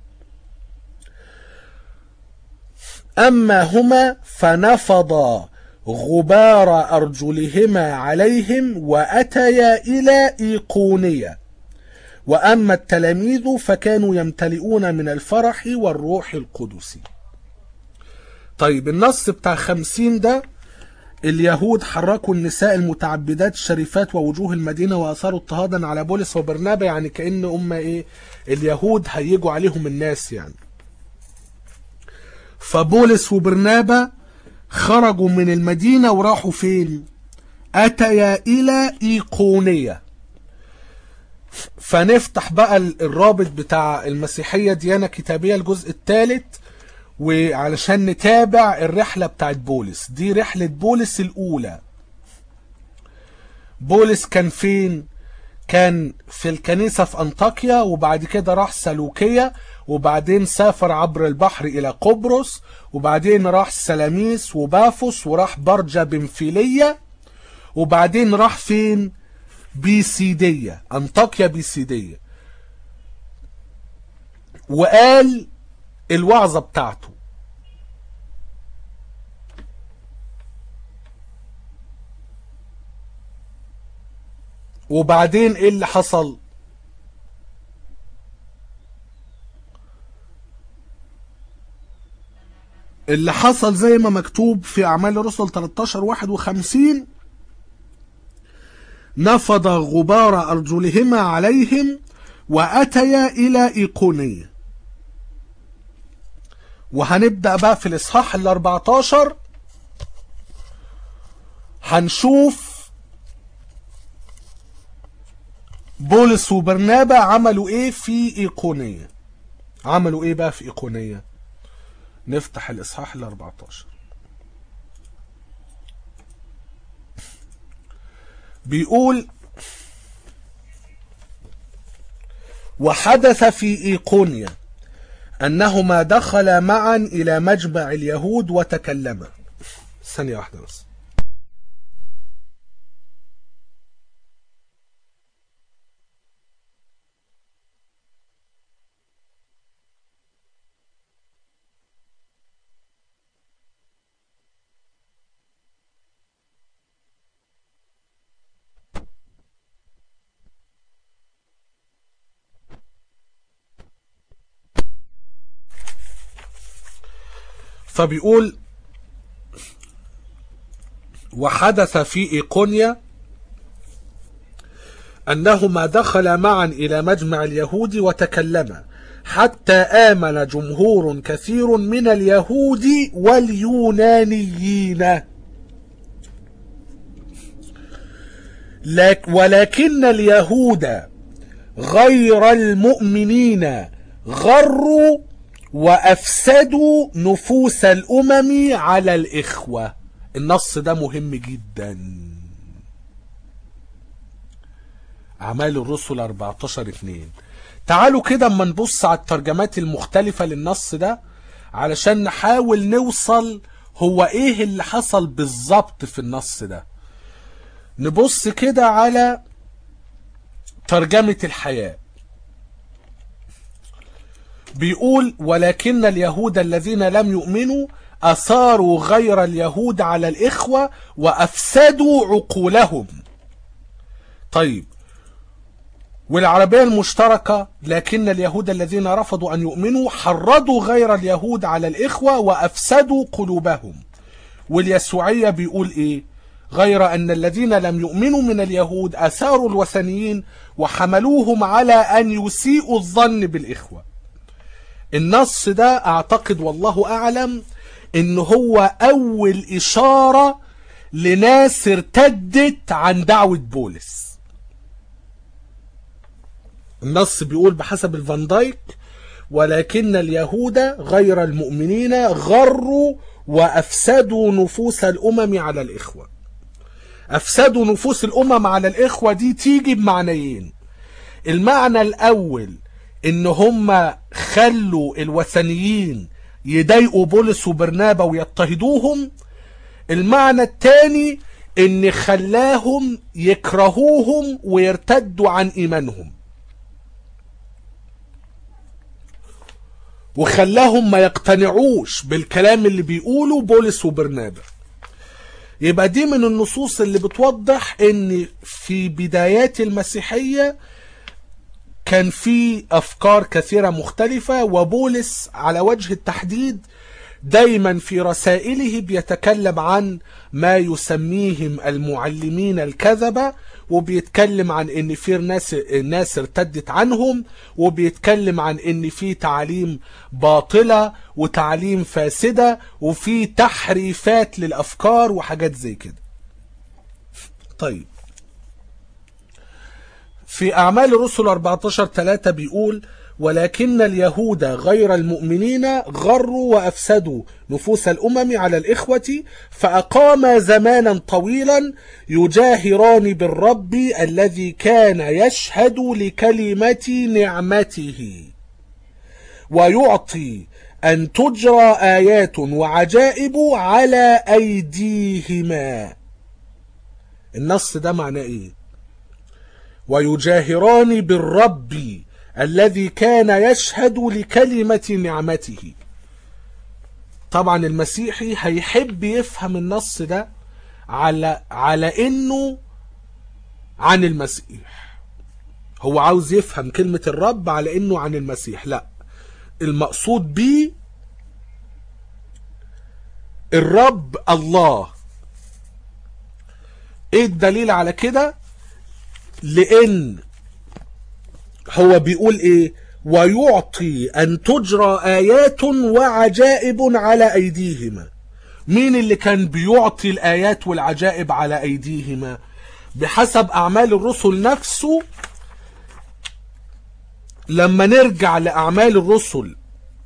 أما هما فنفضا غبار أرجلهما عليهم وأتيا إلى إيقونية وأما التلاميذ فكانوا يمتلئون من الفرح والروح القدس طيب النص بتاع خمسين ده اليهود حركوا النساء المتعبدات الشريفات ووجوه المدينة وأثاروا اضطهادا على بولس وبرنابا يعني كأن هم إيه اليهود هيجوا عليهم الناس يعني فبولس وبرنابا خرجوا من المدينة وراحوا فين أتيا إلى إيقونية فنفتح بقى الرابط بتاع المسيحية ديانة كتابية الجزء الثالث وعلشان نتابع الرحلة بتاعت بولس دي رحلة بولس الأولى بولس كان فين كان في الكنيسة في أنطاكيا وبعد كده راح سلوكية وبعدين سافر عبر البحر إلى قبرص وبعدين راح سلاميس وبافوس وراح برجة بنفيلية وبعدين راح فين بيسيدية أنطاكيا بيسيدية وقال الوعظة بتاعته وبعدين ايه اللي حصل اللي حصل زي ما مكتوب في أعمال الرسل 13 51 نفض غبار أرجلهما عليهم وأتيا إلى إيقونية وهنبدأ بقى في الإصحاح ال 14 هنشوف بولس وبرنابا عملوا ايه في ايقونية عملوا ايه بقى في ايقونية نفتح الاصحاح ال 14 بيقول وحدث في ايقونيا انهما دخلا معا الى مجمع اليهود وتكلما ثانية واحدة بس فبيقول وحدث في إيقونيا أنهما دخلا معا إلى مجمع اليهود وتكلما حتى آمن جمهور كثير من اليهود واليونانيين لك ولكن اليهود غير المؤمنين غروا وافسدوا نفوس الامم على الاخوه النص ده مهم جدا اعمال الرسل 14 2 تعالوا كده اما نبص على الترجمات المختلفه للنص ده علشان نحاول نوصل هو ايه اللي حصل بالظبط في النص ده نبص كده على ترجمه الحياه بيقول ولكن اليهود الذين لم يؤمنوا أثاروا غير اليهود على الإخوة وأفسدوا عقولهم طيب والعربية المشتركة لكن اليهود الذين رفضوا أن يؤمنوا حرضوا غير اليهود على الإخوة وأفسدوا قلوبهم واليسوعية بيقول إيه غير أن الذين لم يؤمنوا من اليهود أثاروا الوثنيين وحملوهم على أن يسيئوا الظن بالإخوة النص ده اعتقد والله اعلم ان هو اول اشارة لناس ارتدت عن دعوة بولس النص بيقول بحسب الفان دايك ولكن اليهود غير المؤمنين غروا وافسدوا نفوس الامم على الاخوة افسدوا نفوس الامم على الاخوة دي تيجي بمعنيين المعنى الاول ان هم خلوا الوثنيين يضايقوا بولس وبرنابا ويضطهدوهم المعنى الثاني ان خلاهم يكرهوهم ويرتدوا عن ايمانهم وخلاهم ما يقتنعوش بالكلام اللي بيقوله بولس وبرنابا يبقى دي من النصوص اللي بتوضح ان في بدايات المسيحيه كان في افكار كثيره مختلفه وبولس على وجه التحديد دايما في رسائله بيتكلم عن ما يسميهم المعلمين الكذبه وبيتكلم عن ان في ناس ناس ارتدت عنهم وبيتكلم عن ان في تعاليم باطله وتعاليم فاسده وفي تحريفات للافكار وحاجات زي كده طيب في أعمال الرسل 14 3 بيقول ولكن اليهود غير المؤمنين غروا وأفسدوا نفوس الأمم على الإخوة فأقام زمانا طويلا يجاهران بالرب الذي كان يشهد لكلمة نعمته ويعطي أن تجرى آيات وعجائب على أيديهما النص ده معناه ايه ويجاهران بالرب الذي كان يشهد لكلمة نعمته طبعا المسيحي هيحب يفهم النص ده على على انه عن المسيح هو عاوز يفهم كلمة الرب على انه عن المسيح لا المقصود بيه الرب الله ايه الدليل على كده لان هو بيقول ايه ويعطي ان تجرى ايات وعجائب على ايديهما مين اللي كان بيعطي الايات والعجائب على ايديهما بحسب اعمال الرسل نفسه لما نرجع لاعمال الرسل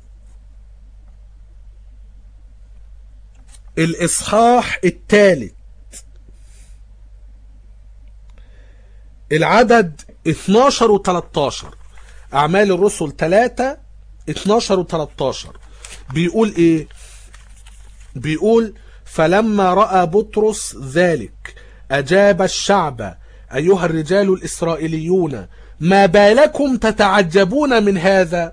الاصحاح الثالث العدد 12 و 13 اعمال الرسل 3 12 و 13 بيقول ايه بيقول فلما راى بطرس ذلك اجاب الشعب ايها الرجال الاسرائيليون ما بالكم تتعجبون من هذا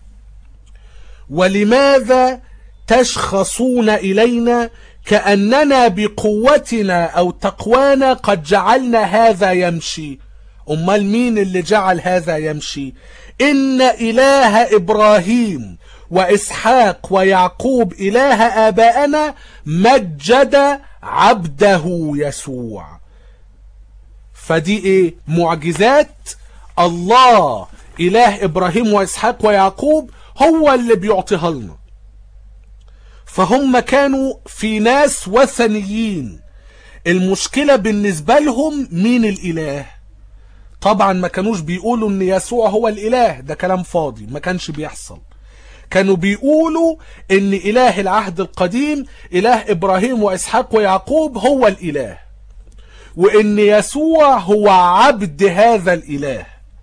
ولماذا تشخصون الينا كاننا بقوتنا او تقوانا قد جعلنا هذا يمشي امال مين اللي جعل هذا يمشي ان اله ابراهيم واسحاق ويعقوب اله ابائنا مجد عبده يسوع فدي ايه معجزات الله اله ابراهيم واسحاق ويعقوب هو اللي بيعطيها لنا فهم كانوا في ناس وثنيين المشكلة بالنسبة لهم مين الاله طبعا ما كانوش بيقولوا ان يسوع هو الاله ده كلام فاضي ما كانش بيحصل كانوا بيقولوا ان اله العهد القديم اله ابراهيم واسحاق ويعقوب هو الاله وان يسوع هو عبد هذا الاله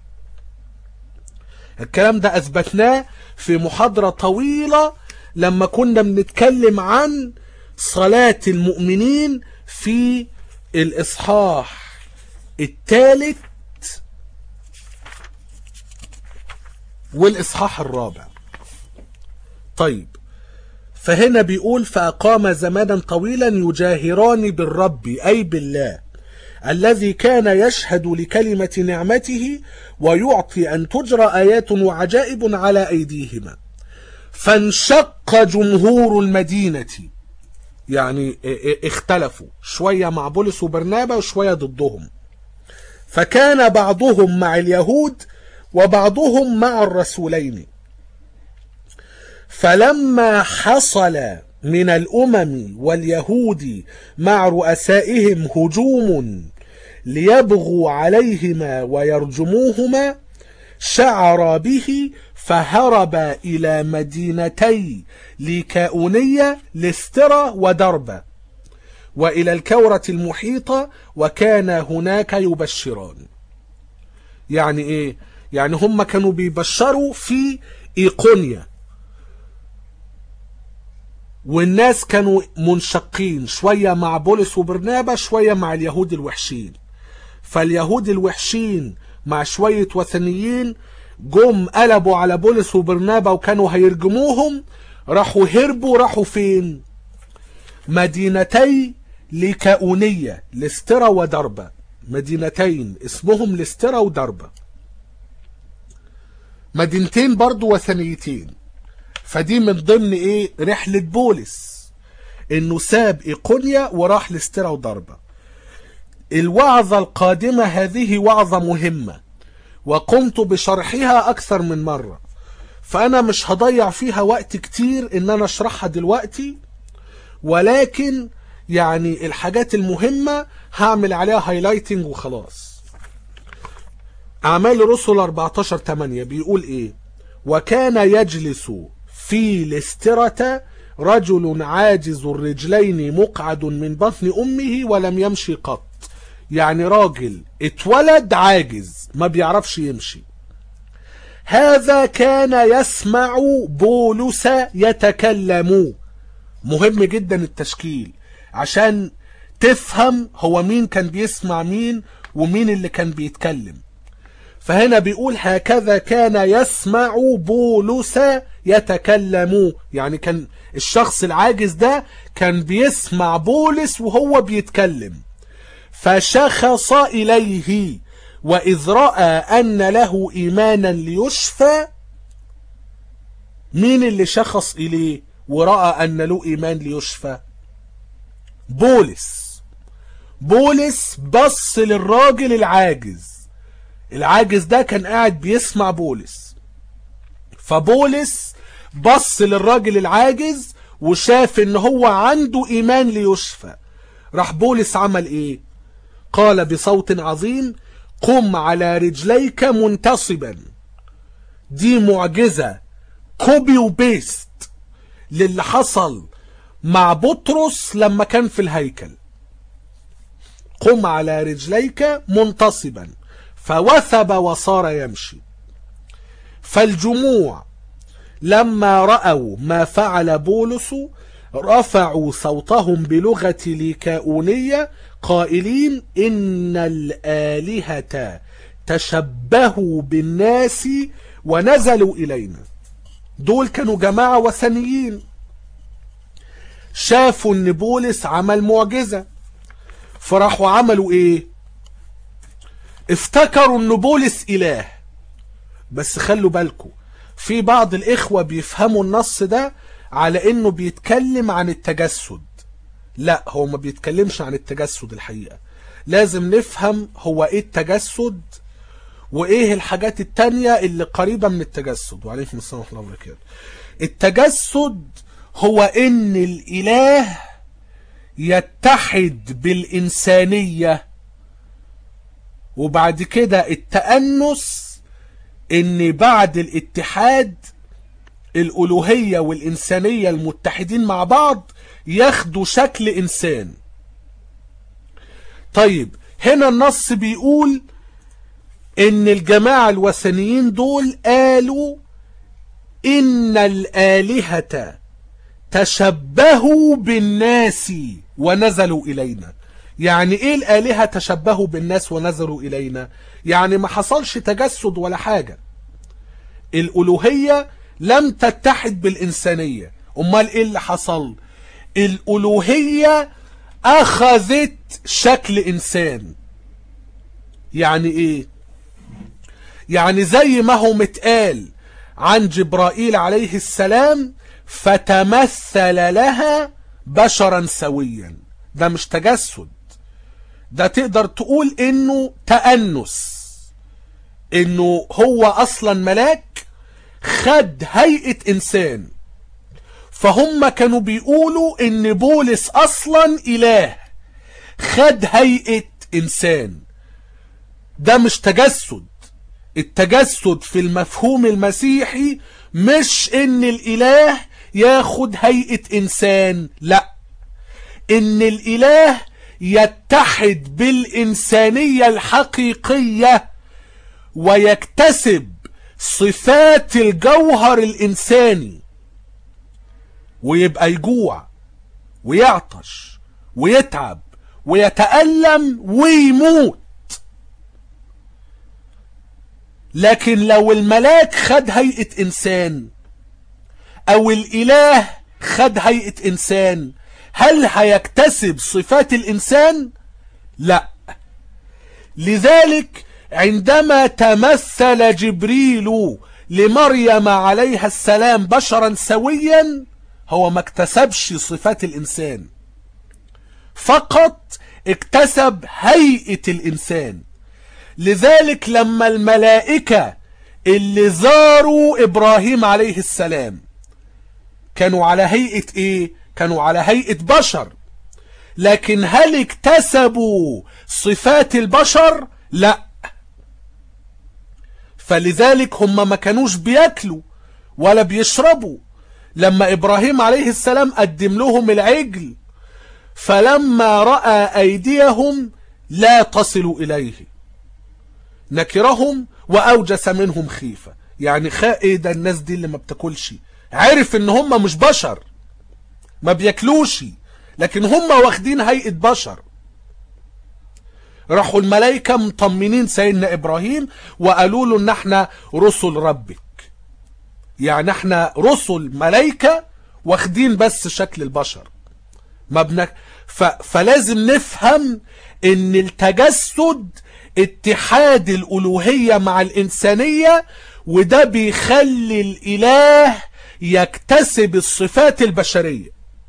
الكلام ده اثبتناه في محاضرة طويلة لما كنا بنتكلم عن صلاة المؤمنين في الاصحاح الثالث والاصحاح الرابع طيب فهنا بيقول فأقام زمانا طويلا يجاهران بالرب أي بالله الذي كان يشهد لكلمة نعمته ويعطي أن تجرى آيات وعجائب على أيديهما فانشق جمهور المدينة يعني اختلفوا شوية مع بولس وبرنابا وشوية ضدهم فكان بعضهم مع اليهود وبعضهم مع الرسولين فلما حصل من الأمم واليهود مع رؤسائهم هجوم ليبغوا عليهما ويرجموهما شعر به فهرب إلى مدينتي ليكاونية لسترة ودربة وإلى الكورة المحيطة وكان هناك يبشران يعني إيه؟ يعني هم كانوا بيبشروا في إيقونيا والناس كانوا منشقين شوية مع بولس وبرنابا شوية مع اليهود الوحشين فاليهود الوحشين مع شوية وثنيين جم قلبوا على بولس وبرنابا وكانوا هيرجموهم راحوا هربوا راحوا فين مدينتي ليكاونية لسترة ودربة مدينتين اسمهم لسترة ودربة مدينتين برضو وثنيتين فدي من ضمن ايه رحلة بولس انه ساب ايقونيا وراح لسترة ودربة الوعظة القادمة هذه وعظة مهمة وقمت بشرحها اكثر من مرة فانا مش هضيع فيها وقت كتير ان انا اشرحها دلوقتي ولكن يعني الحاجات المهمة هعمل عليها هايلايتنج وخلاص اعمال الرسل 14 8 بيقول ايه وكان يجلس في لسترة رجل عاجز الرجلين مقعد من بطن امه ولم يمشي قط يعني راجل اتولد عاجز ما بيعرفش يمشي هذا كان يسمع بولس يتكلم مهم جدا التشكيل عشان تفهم هو مين كان بيسمع مين ومين اللي كان بيتكلم فهنا بيقول هكذا كان يسمع بولس يتكلم يعني كان الشخص العاجز ده كان بيسمع بولس وهو بيتكلم فشخص إليه وإذ رأى أن له إيمانا ليشفى مين اللي شخص إليه ورأى أن له إيمان ليشفى بولس بولس بص للراجل العاجز العاجز ده كان قاعد بيسمع بولس فبولس بص للراجل العاجز وشاف ان هو عنده ايمان ليشفى راح بولس عمل ايه قال بصوت عظيم قم على رجليك منتصبا دي معجزة كوبي وبيست للي حصل مع بطرس لما كان في الهيكل قم على رجليك منتصبا فوثب وصار يمشي فالجموع لما رأوا ما فعل بولس رفعوا صوتهم بلغة ليكاؤونية قائلين إن الآلهة تشبهوا بالناس ونزلوا إلينا دول كانوا جماعة وثنيين شافوا ان بولس عمل معجزة فراحوا عملوا ايه افتكروا ان بولس اله بس خلوا بالكم في بعض الاخوة بيفهموا النص ده على انه بيتكلم عن التجسد لا هو ما بيتكلمش عن التجسد الحقيقة لازم نفهم هو ايه التجسد وايه الحاجات التانية اللي قريبة من التجسد وعليكم السلام ورحمة الله وبركاته التجسد هو ان الاله يتحد بالانسانية وبعد كده التأنس ان بعد الاتحاد الالوهية والانسانية المتحدين مع بعض ياخدوا شكل انسان طيب هنا النص بيقول ان الجماعة الوثنيين دول قالوا ان الالهة تشبهوا بالناس ونزلوا الينا يعني ايه الالهة تشبهوا بالناس ونزلوا الينا يعني ما حصلش تجسد ولا حاجة الالوهية لم تتحد بالانسانية امال ايه اللي حصل الالوهية اخذت شكل انسان يعني ايه يعني زي ما هو متقال عن جبرائيل عليه السلام فتمثل لها بشرا سويا ده مش تجسد ده تقدر تقول انه تأنس انه هو اصلا ملاك خد هيئة انسان فهم كانوا بيقولوا ان بولس اصلا اله خد هيئة انسان ده مش تجسد التجسد في المفهوم المسيحي مش ان الاله ياخد هيئة انسان لا ان الاله يتحد بالانسانية الحقيقية ويكتسب صفات الجوهر الانساني ويبقى يجوع ويعطش ويتعب ويتألم ويموت لكن لو الملاك خد هيئة انسان او الاله خد هيئة انسان هل هيكتسب صفات الانسان لا لذلك عندما تمثل جبريل لمريم عليها السلام بشرا سويا هو ما اكتسبش صفات الانسان فقط اكتسب هيئة الانسان لذلك لما الملائكة اللي زاروا ابراهيم عليه السلام كانوا على هيئة ايه كانوا على هيئة بشر لكن هل اكتسبوا صفات البشر لا فلذلك هم ما كانوش بياكلوا ولا بيشربوا لما ابراهيم عليه السلام قدم لهم العجل فلما رأى ايديهم لا تصل اليه نكرهم واوجس منهم خيفة يعني خا ايه ده الناس دي اللي ما بتاكلش عرف ان هم مش بشر ما بياكلوش لكن هم واخدين هيئة بشر راحوا الملائكة مطمنين سيدنا إبراهيم وقالوا له إن احنا رسل ربك يعني احنا رسل ملائكة واخدين بس شكل البشر ما بنك ف... فلازم نفهم ان التجسد اتحاد الالوهية مع الانسانية وده بيخلي الاله يكتسب الصفات البشرية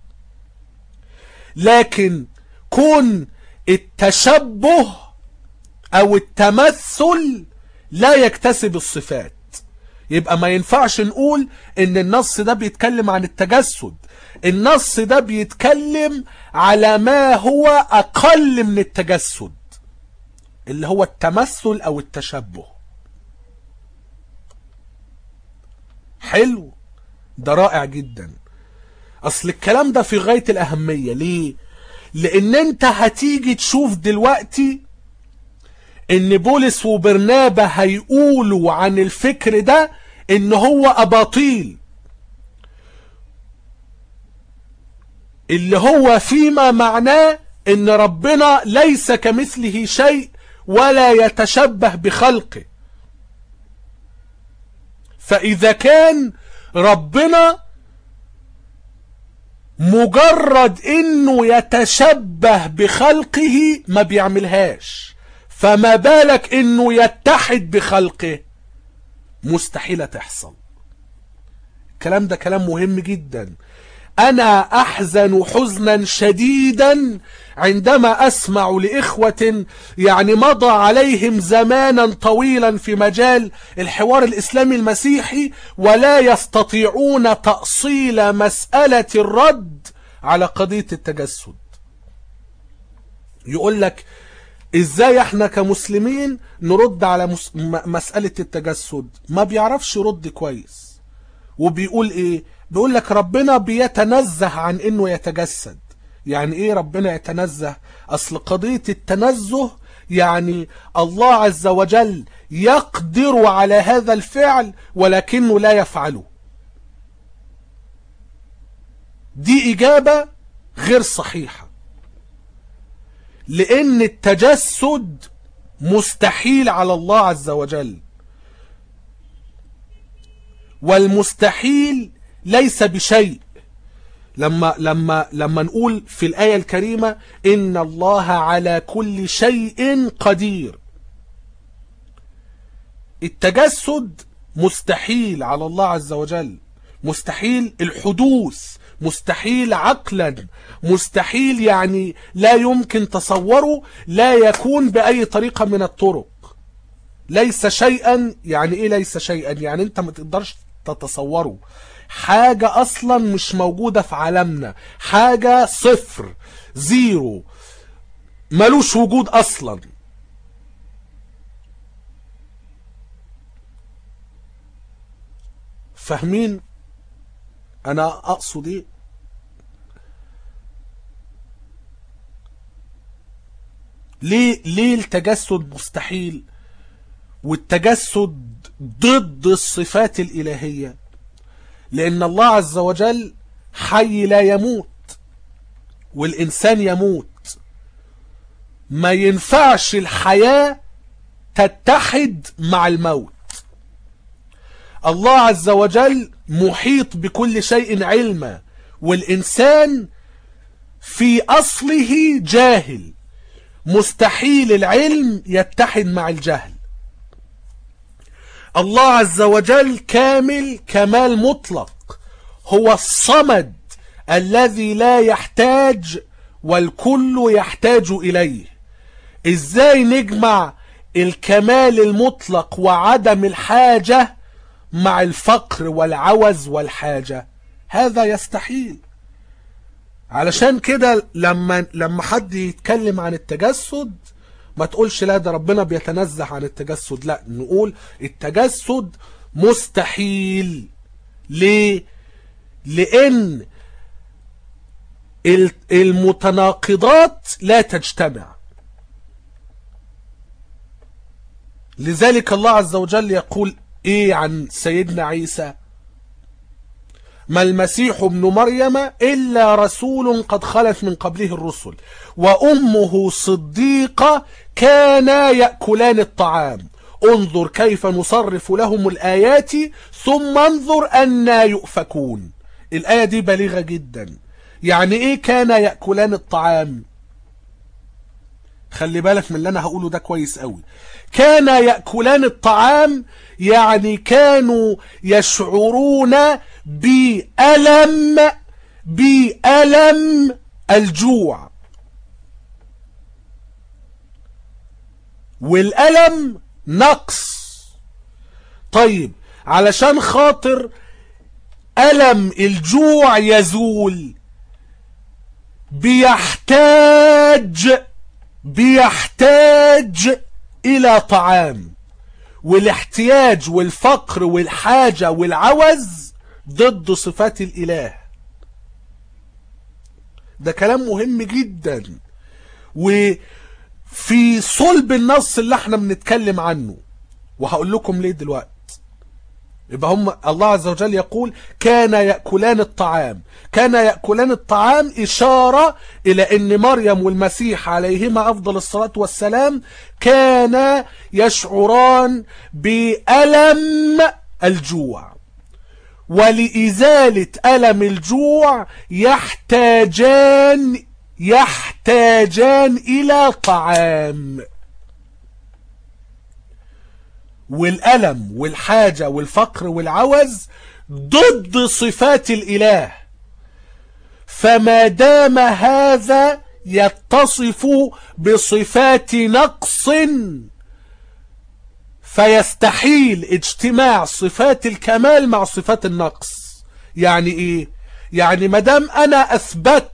لكن كون التشبه او التمثل لا يكتسب الصفات يبقى ما ينفعش نقول ان النص ده بيتكلم عن التجسد النص ده بيتكلم على ما هو اقل من التجسد اللي هو التمثل او التشبه حلو ده رائع جدا اصل الكلام ده في غاية الاهمية ليه لان انت هتيجي تشوف دلوقتي ان بولس وبرنابا هيقولوا عن الفكر ده ان هو اباطيل اللي هو فيما معناه ان ربنا ليس كمثله شيء ولا يتشبه بخلقه فاذا كان ربنا مجرد انه يتشبه بخلقه ما بيعملهاش فما بالك انه يتحد بخلقه مستحيل تحصل الكلام ده كلام مهم جدا انا احزن حزنا شديدا عندما اسمع لاخوة يعني مضى عليهم زمانا طويلا في مجال الحوار الاسلامي المسيحي ولا يستطيعون تأصيل مسألة الرد على قضية التجسد يقول لك ازاي احنا كمسلمين نرد على مس... مسألة التجسد ما بيعرفش يرد كويس وبيقول ايه بيقول لك ربنا بيتنزه عن انه يتجسد يعني ايه ربنا يتنزه اصل قضية التنزه يعني الله عز وجل يقدر على هذا الفعل ولكنه لا يفعله دي اجابة غير صحيحة لان التجسد مستحيل على الله عز وجل والمستحيل ليس بشيء لما لما لما نقول في الآية الكريمة إن الله على كل شيء قدير التجسد مستحيل على الله عز وجل مستحيل الحدوث مستحيل عقلا مستحيل يعني لا يمكن تصوره لا يكون بأي طريقة من الطرق ليس شيئا يعني ايه ليس شيئا يعني انت ما تقدرش تتصوره حاجة اصلا مش موجودة في عالمنا حاجة صفر زيرو ملوش وجود اصلا فاهمين انا اقصد ايه ليه ليه التجسد مستحيل والتجسد ضد الصفات الالهيه لان الله عز وجل حي لا يموت والانسان يموت ما ينفعش الحياه تتحد مع الموت الله عز وجل محيط بكل شيء علما والإنسان في أصله جاهل مستحيل العلم يتحد مع الجهل الله عز وجل كامل كمال مطلق هو الصمد الذي لا يحتاج والكل يحتاج إليه إزاي نجمع الكمال المطلق وعدم الحاجة مع الفقر والعوز والحاجة هذا يستحيل علشان كده لما لما حد يتكلم عن التجسد ما تقولش لا ده ربنا بيتنزه عن التجسد لا نقول التجسد مستحيل ليه لان المتناقضات لا تجتمع لذلك الله عز وجل يقول ايه عن سيدنا عيسى ما المسيح ابن مريم إلا رسول قد خلت من قبله الرسل وأمه صديقة كانا يأكلان الطعام انظر كيف نصرف لهم الآيات ثم انظر أنا يؤفكون الآية دي بليغة جدا يعني ايه كان يأكلان الطعام خلي بالك من اللي انا هقوله ده كويس قوي كان يأكلان الطعام يعني كانوا يشعرون بألم بألم الجوع والألم نقص طيب علشان خاطر ألم الجوع يزول بيحتاج بيحتاج إلى طعام والاحتياج والفقر والحاجة والعوز ضد صفات الإله ده كلام مهم جدا وفي صلب النص اللي احنا بنتكلم عنه وهقول لكم ليه دلوقتي يبقى هم الله عز وجل يقول كان يأكلان الطعام كان يأكلان الطعام إشارة إلى أن مريم والمسيح عليهما أفضل الصلاة والسلام كان يشعران بألم الجوع ولإزالة ألم الجوع يحتاجان يحتاجان إلى طعام والألم والحاجة والفقر والعوز ضد صفات الإله فما دام هذا يتصف بصفات نقص فيستحيل اجتماع صفات الكمال مع صفات النقص يعني ايه يعني مدام انا اثبت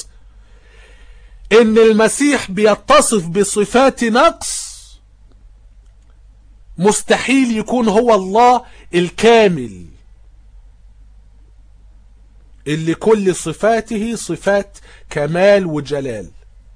ان المسيح بيتصف بصفات نقص مستحيل يكون هو الله الكامل اللي كل صفاته صفات كمال وجلال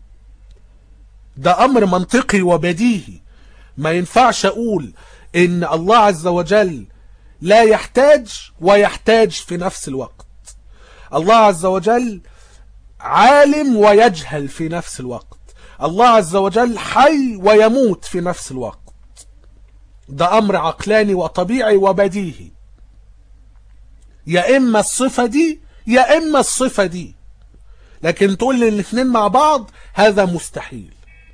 ده امر منطقي وبديهي ما ينفعش اقول ان الله عز وجل لا يحتاج ويحتاج في نفس الوقت الله عز وجل عالم ويجهل في نفس الوقت الله عز وجل حي ويموت في نفس الوقت ده امر عقلاني وطبيعي وبديهي يا اما الصفة دي يا اما الصفة دي لكن تقول لي الاثنين مع بعض هذا مستحيل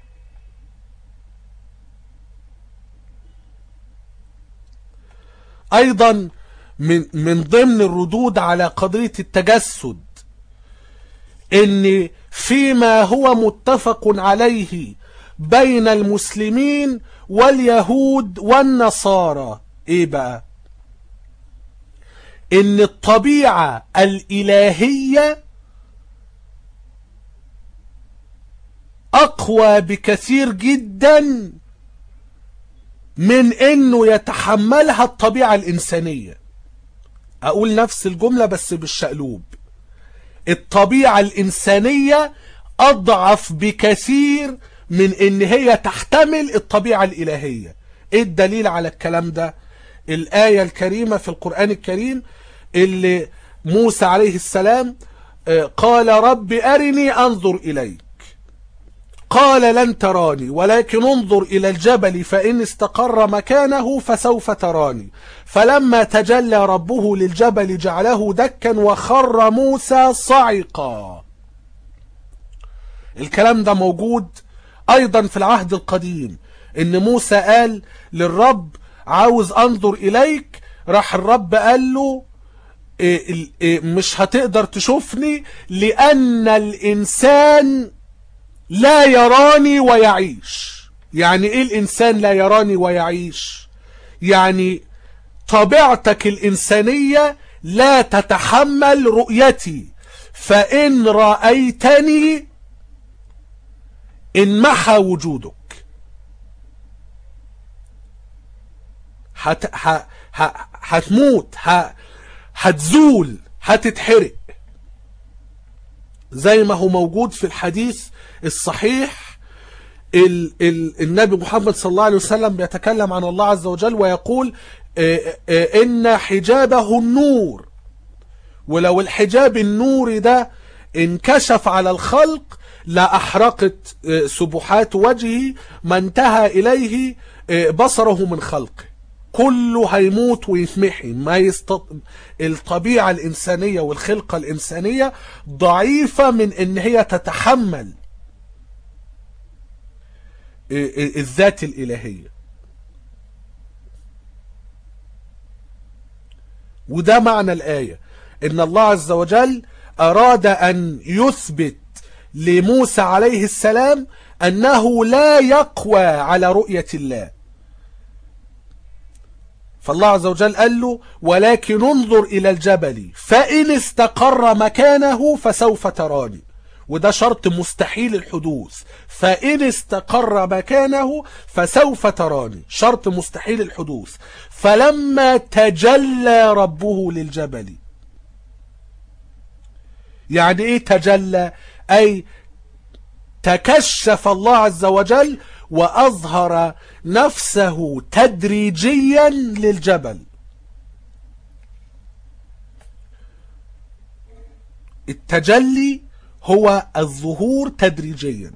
ايضا من من ضمن الردود على قضية التجسد ان فيما هو متفق عليه بين المسلمين واليهود والنصارى ايه بقى ان الطبيعة الالهية اقوى بكثير جدا من انه يتحملها الطبيعة الانسانية اقول نفس الجملة بس بالشقلوب الطبيعة الانسانية اضعف بكثير من ان هي تحتمل الطبيعة الالهية ايه الدليل على الكلام ده الآية الكريمة في القرآن الكريم اللي موسى عليه السلام قال رب أرني أنظر إليك قال لن تراني ولكن انظر إلى الجبل فإن استقر مكانه فسوف تراني فلما تجلى ربه للجبل جعله دكا وخر موسى صعقا الكلام ده موجود أيضا في العهد القديم إن موسى قال للرب عاوز أنظر إليك راح الرب قال له إيه إيه مش هتقدر تشوفني لأن الإنسان لا يراني ويعيش يعني إيه الإنسان لا يراني ويعيش يعني طبيعتك الإنسانية لا تتحمل رؤيتي فإن رأيتني انمحى وجودك هت... ه... ه... هتموت ه... هتزول هتتحرق زي ما هو موجود في الحديث الصحيح ال... ال... النبي محمد صلى الله عليه وسلم بيتكلم عن الله عز وجل ويقول اه اه ان حجابه النور ولو الحجاب النوري ده انكشف على الخلق لأحرقت آه، سبحات وجهه ما انتهى إليه آه، بصره من خلقه كله هيموت ويتمحي ما يست... الطبيعة الإنسانية والخلقة الإنسانية ضعيفة من إن هي تتحمل آه، آه، الذات الإلهية وده معنى الآية إن الله عز وجل أراد أن يثبت لموسى عليه السلام أنه لا يقوى على رؤية الله فالله عز وجل قال له ولكن انظر إلى الجبل فإن استقر مكانه فسوف تراني وده شرط مستحيل الحدوث فإن استقر مكانه فسوف تراني شرط مستحيل الحدوث فلما تجلى ربه للجبل يعني ايه تجلى اي تكشف الله عز وجل واظهر نفسه تدريجيا للجبل التجلي هو الظهور تدريجيا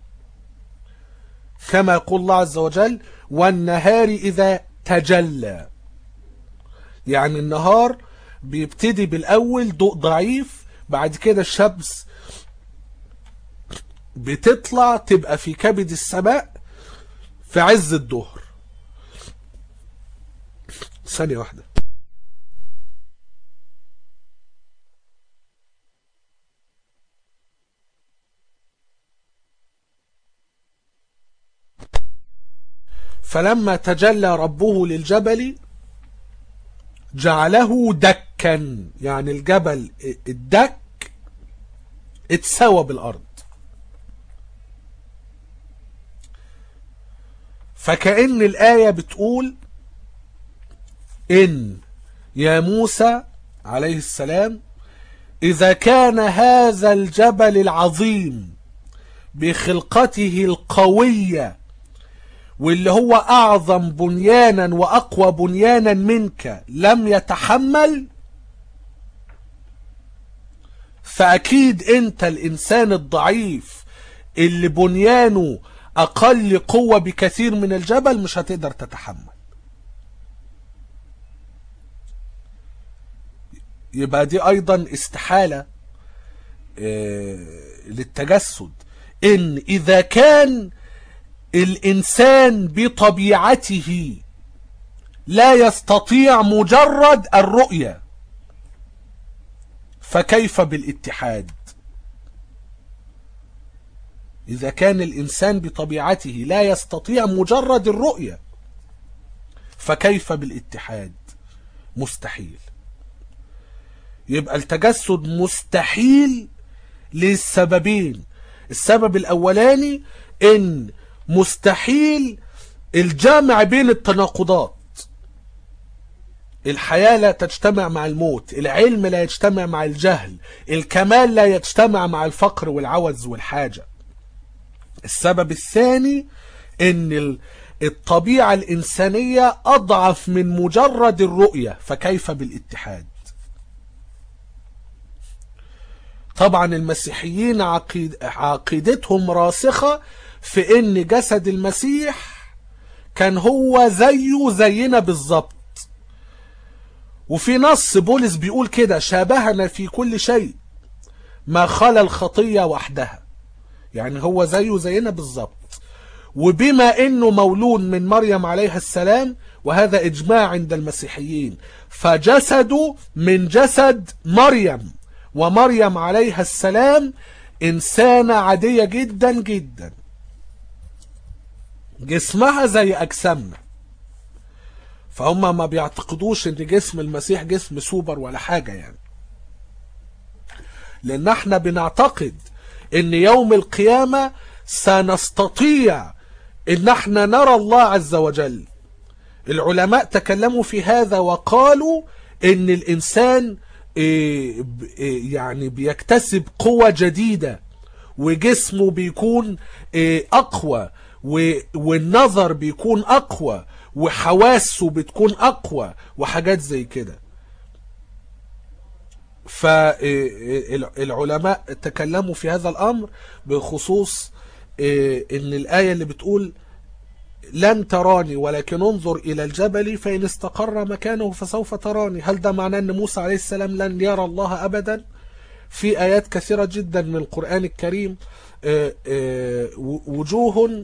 كما يقول الله عز وجل والنهار إذا تجلى يعني النهار بيبتدي بالأول ضوء ضعيف بعد كده الشمس بتطلع تبقى في كبد السماء في عز الظهر ثانية واحدة فلما تجلى ربه للجبل جعله دكا يعني الجبل الدك اتسوى بالأرض فكأن الآية بتقول إن يا موسى عليه السلام إذا كان هذا الجبل العظيم بخلقته القوية واللي هو أعظم بنيانا وأقوى بنيانا منك لم يتحمل فأكيد أنت الإنسان الضعيف اللي بنيانه أقل قوة بكثير من الجبل مش هتقدر تتحمل يبقى دي أيضا استحالة آه، للتجسد إن إذا كان الإنسان بطبيعته لا يستطيع مجرد الرؤية فكيف بالاتحاد إذا كان الإنسان بطبيعته لا يستطيع مجرد الرؤية فكيف بالاتحاد مستحيل يبقى التجسد مستحيل للسببين السبب الأولاني إن مستحيل الجامع بين التناقضات الحياة لا تجتمع مع الموت العلم لا يجتمع مع الجهل الكمال لا يجتمع مع الفقر والعوز والحاجة السبب الثاني ان الطبيعة الإنسانية أضعف من مجرد الرؤية فكيف بالاتحاد طبعا المسيحيين عقيد عقيدتهم راسخة في ان جسد المسيح كان هو زيه زينا بالظبط وفي نص بولس بيقول كده شابهنا في كل شيء ما خلا الخطية وحدها يعني هو زيه زينا بالظبط وبما انه مولود من مريم عليها السلام وهذا اجماع عند المسيحيين فجسده من جسد مريم ومريم عليها السلام انسانة عادية جدا جدا جسمها زي اجسامنا فهم ما بيعتقدوش ان جسم المسيح جسم سوبر ولا حاجة يعني لان احنا بنعتقد ان يوم القيامة سنستطيع ان احنا نرى الله عز وجل العلماء تكلموا في هذا وقالوا ان الانسان إيه إيه يعني بيكتسب قوة جديدة وجسمه بيكون إيه اقوى والنظر بيكون اقوى وحواسه بتكون اقوى وحاجات زي كده فالعلماء تكلموا في هذا الأمر بخصوص إيه، ان الآية اللي بتقول لن تراني ولكن انظر إلى الجبل فإن استقر مكانه فسوف تراني هل ده معناه أن موسى عليه السلام لن يرى الله أبدا في آيات كثيرة جدا من القرآن الكريم إيه، إيه، وجوه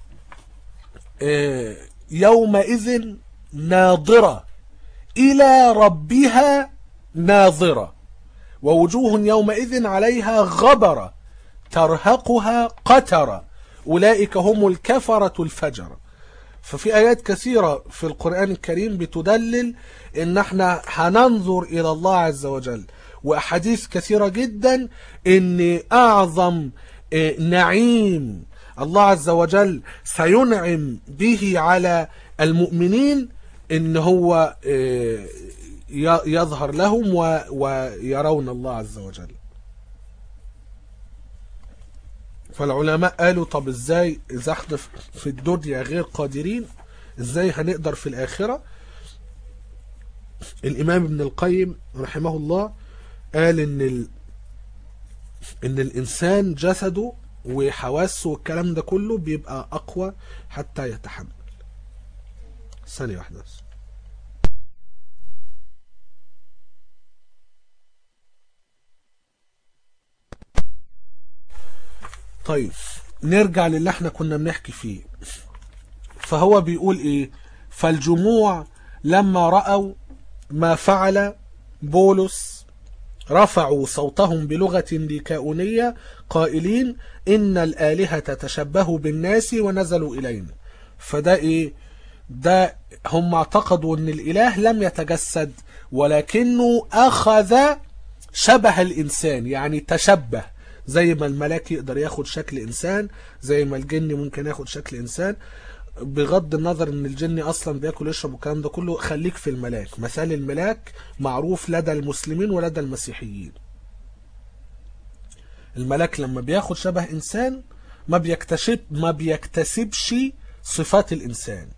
إيه، يومئذ ناظرة إلى ربها ناظرة ووجوه يومئذ عليها غبرة ترهقها قترة أولئك هم الكفرة الفجرة ففي آيات كثيرة في القرآن الكريم بتدلل إن احنا هننظر إلى الله عز وجل وأحاديث كثيرة جدا إن أعظم إيه، نعيم الله عز وجل سينعم به على المؤمنين إن هو إيه، ي- يظهر لهم و- ويرون الله عز وجل فالعلماء قالوا طب ازاي اذا احنا في الدنيا غير قادرين ازاي هنقدر في الاخرة الامام ابن القيم رحمه الله قال ان ال... ان الانسان جسده وحواسه والكلام ده كله بيبقى اقوى حتى يتحمل ثانية واحدة بس طيب نرجع للي احنا كنا بنحكي فيه فهو بيقول ايه فالجموع لما رأوا ما فعل بولس رفعوا صوتهم بلغة ليكاؤنية قائلين إن الآلهة تتشبه بالناس ونزلوا إلينا فده إيه ده هم اعتقدوا أن الإله لم يتجسد ولكنه أخذ شبه الإنسان يعني تشبه زي ما الملاك يقدر ياخد شكل إنسان زي ما الجن ممكن ياخد شكل إنسان بغض النظر ان الجن اصلا بياكل يشرب والكلام ده كله خليك في الملاك مثال الملاك معروف لدى المسلمين ولدى المسيحيين الملاك لما بياخد شبه انسان ما بيكتسب ما بيكتسبش صفات الانسان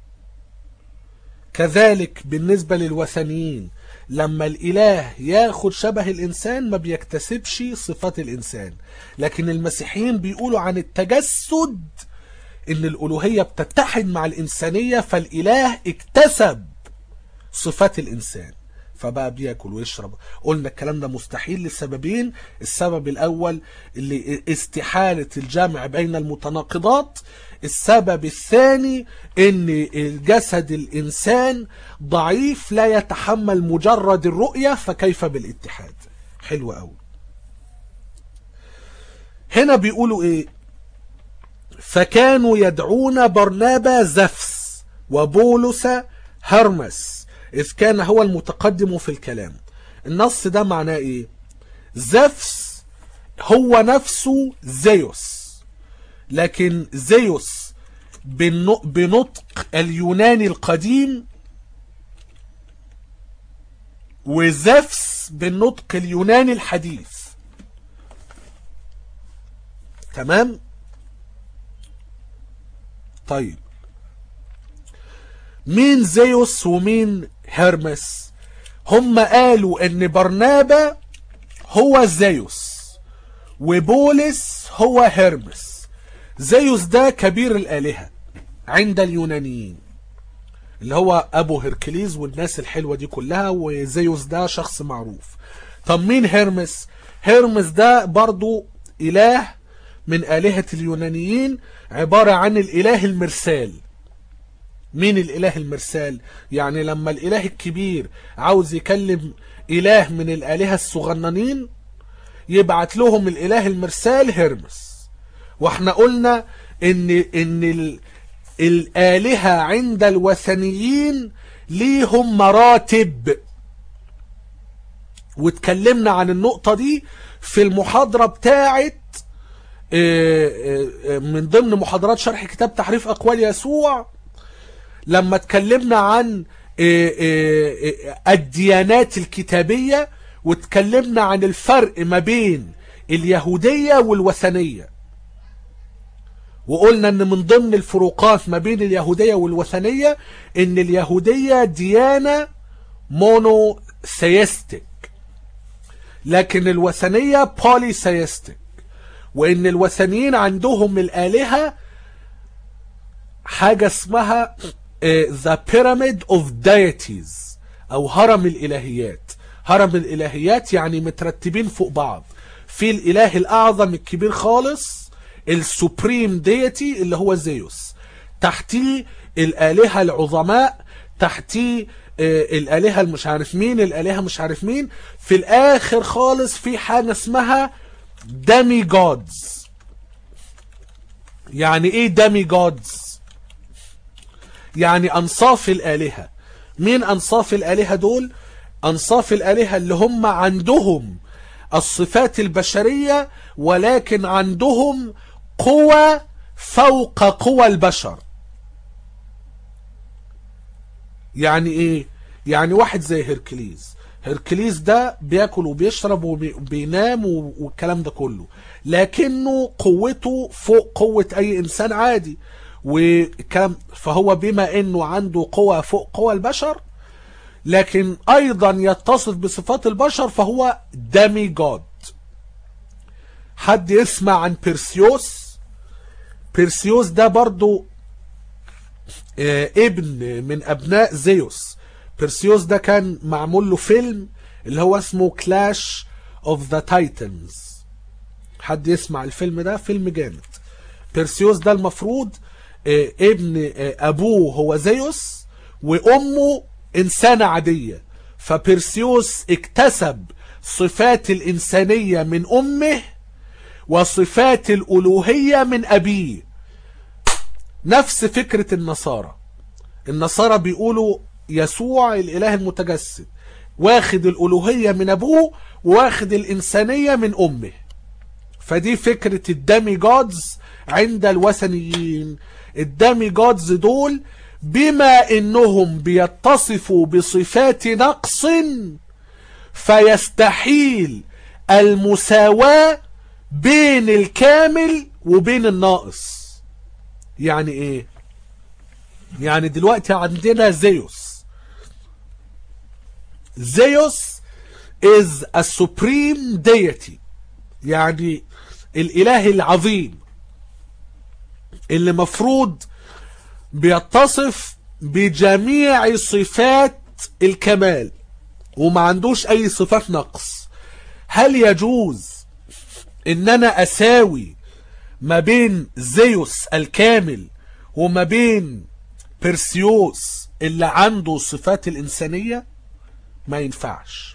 كذلك بالنسبة للوثنيين لما الاله ياخد شبه الانسان ما بيكتسبش صفات الانسان لكن المسيحيين بيقولوا عن التجسد ان الالوهية بتتحد مع الانسانية فالاله اكتسب صفات الانسان فبقى بياكل ويشرب قلنا الكلام ده مستحيل لسببين السبب الاول اللي استحالة الجمع بين المتناقضات السبب الثاني ان الجسد الانسان ضعيف لا يتحمل مجرد الرؤية فكيف بالاتحاد حلو قوي هنا بيقولوا ايه فكانوا يدعون برنابا زفس وبولس هرمس إذ كان هو المتقدم في الكلام النص ده معناه إيه زفس هو نفسه زيوس لكن زيوس بنطق اليوناني القديم وزفس بالنطق اليوناني الحديث تمام طيب مين زيوس ومين هرمس هم قالوا ان برنابا هو زيوس وبولس هو هرمس زيوس ده كبير الآلهة عند اليونانيين اللي هو أبو هركليز والناس الحلوة دي كلها وزيوس ده شخص معروف طب مين هرمس هرمس ده برضو إله من آلهة اليونانيين عبارة عن الإله المرسال مين الإله المرسال يعني لما الإله الكبير عاوز يكلم إله من الآلهة الصغننين يبعت لهم الإله المرسال هرمس واحنا قلنا ان ان ال الآلهة عند الوثنيين ليهم مراتب واتكلمنا عن النقطة دي في المحاضرة بتاعت من ضمن محاضرات شرح كتاب تحريف أقوال يسوع لما اتكلمنا عن الديانات الكتابية واتكلمنا عن الفرق ما بين اليهودية والوثنية وقلنا ان من ضمن الفروقات ما بين اليهودية والوثنية ان اليهودية ديانة مونوثيستيك لكن الوثنية بوليسيستيك وان الوثنيين عندهم الآلهة حاجة اسمها آه، The Pyramid of Deities او هرم الالهيات هرم الالهيات يعني مترتبين فوق بعض في الاله الاعظم الكبير خالص السوبريم ديتي اللي هو زيوس تحتيه الالهة العظماء تحتيه آه، الالهة المش عارف مين الالهة مش عارف مين في الاخر خالص في حاجة اسمها دامي جودز يعني ايه دامي جودز يعني انصاف الالهة مين انصاف الالهة دول انصاف الالهة اللي هم عندهم الصفات البشرية ولكن عندهم قوة فوق قوى البشر يعني ايه يعني واحد زي هيركليز هيركليز ده بياكل وبيشرب وبينام والكلام ده كله لكنه قوته فوق قوة اي انسان عادي والكلام فهو بما انه عنده قوة فوق قوى البشر لكن ايضا يتصف بصفات البشر فهو دامي جود حد يسمع عن بيرسيوس بيرسيوس ده برضو آه، ابن من ابناء زيوس بيرسيوس ده كان معمول له فيلم اللي هو اسمه كلاش اوف ذا تايتنز حد يسمع الفيلم ده فيلم جامد بيرسيوس ده المفروض آه، ابن آه، ابوه هو زيوس وامه انسانة عادية فبيرسيوس اكتسب صفات الانسانية من امه وصفات الالوهية من ابيه نفس فكرة النصارى النصارى بيقولوا يسوع الاله المتجسد واخد الالوهية من ابوه واخد الانسانية من امه فدي فكرة الدامي جودز عند الوثنيين الدامي جودز دول بما انهم بيتصفوا بصفات نقص فيستحيل المساواة بين الكامل وبين الناقص يعني ايه يعني دلوقتي عندنا زيوس زيوس is a supreme deity يعني الاله العظيم اللي مفروض بيتصف بجميع صفات الكمال وما عندوش اي صفات نقص هل يجوز ان انا اساوي ما بين زيوس الكامل وما بين بيرسيوس اللي عنده صفات الإنسانية ما ينفعش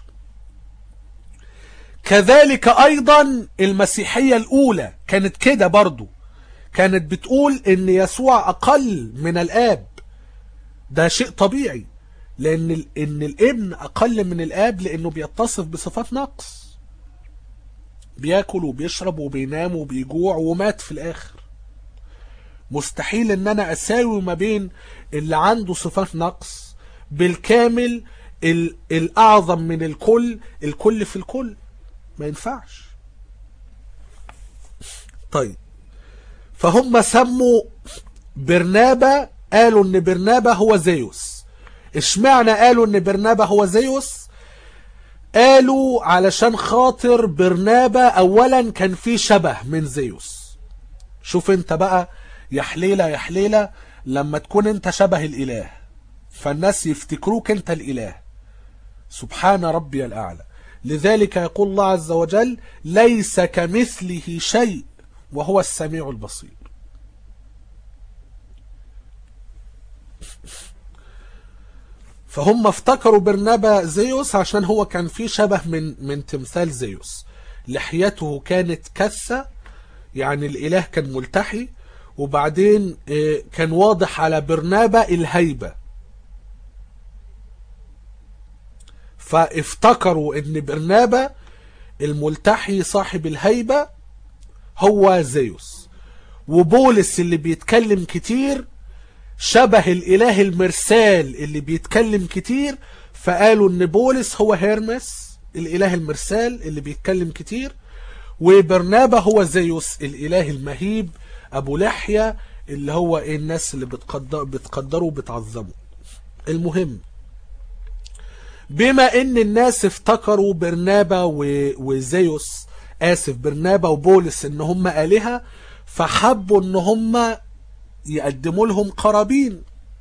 كذلك أيضا المسيحية الأولى كانت كده برضو كانت بتقول إن يسوع أقل من الآب ده شيء طبيعي لأن إن الابن أقل من الآب لأنه بيتصف بصفات نقص بياكل وبيشرب وبينام وبيجوع ومات في الاخر مستحيل ان انا اساوي ما بين اللي عنده صفات نقص بالكامل الاعظم من الكل الكل في الكل ما ينفعش طيب فهم سموا برنابا قالوا ان برنابا هو زيوس اشمعنى قالوا ان برنابا هو زيوس قالوا علشان خاطر برنابا اولا كان في شبه من زيوس شوف انت بقى يا حليلة يا حليلة لما تكون انت شبه الاله فالناس يفتكروك انت الاله سبحان ربي الاعلى لذلك يقول الله عز وجل ليس كمثله شيء وهو السميع البصير فهم افتكروا برنابا زيوس عشان هو كان فيه شبه من من تمثال زيوس لحيته كانت كثة يعني الاله كان ملتحي وبعدين آه، كان واضح على برنابا الهيبة فافتكروا ان برنابا الملتحي صاحب الهيبة هو زيوس وبولس اللي بيتكلم كتير شبه الاله المرسال اللي بيتكلم كتير فقالوا ان بولس هو هيرمس الاله المرسال اللي بيتكلم كتير وبرنابا هو زيوس الاله المهيب ابو لحية اللي هو ايه الناس اللي بتقدر بتقدره وبتعظمه المهم بما ان الناس افتكروا برنابا و- وزيوس اسف برنابا وبولس ان هم آلهة فحبوا ان هم يقدموا لهم قرابين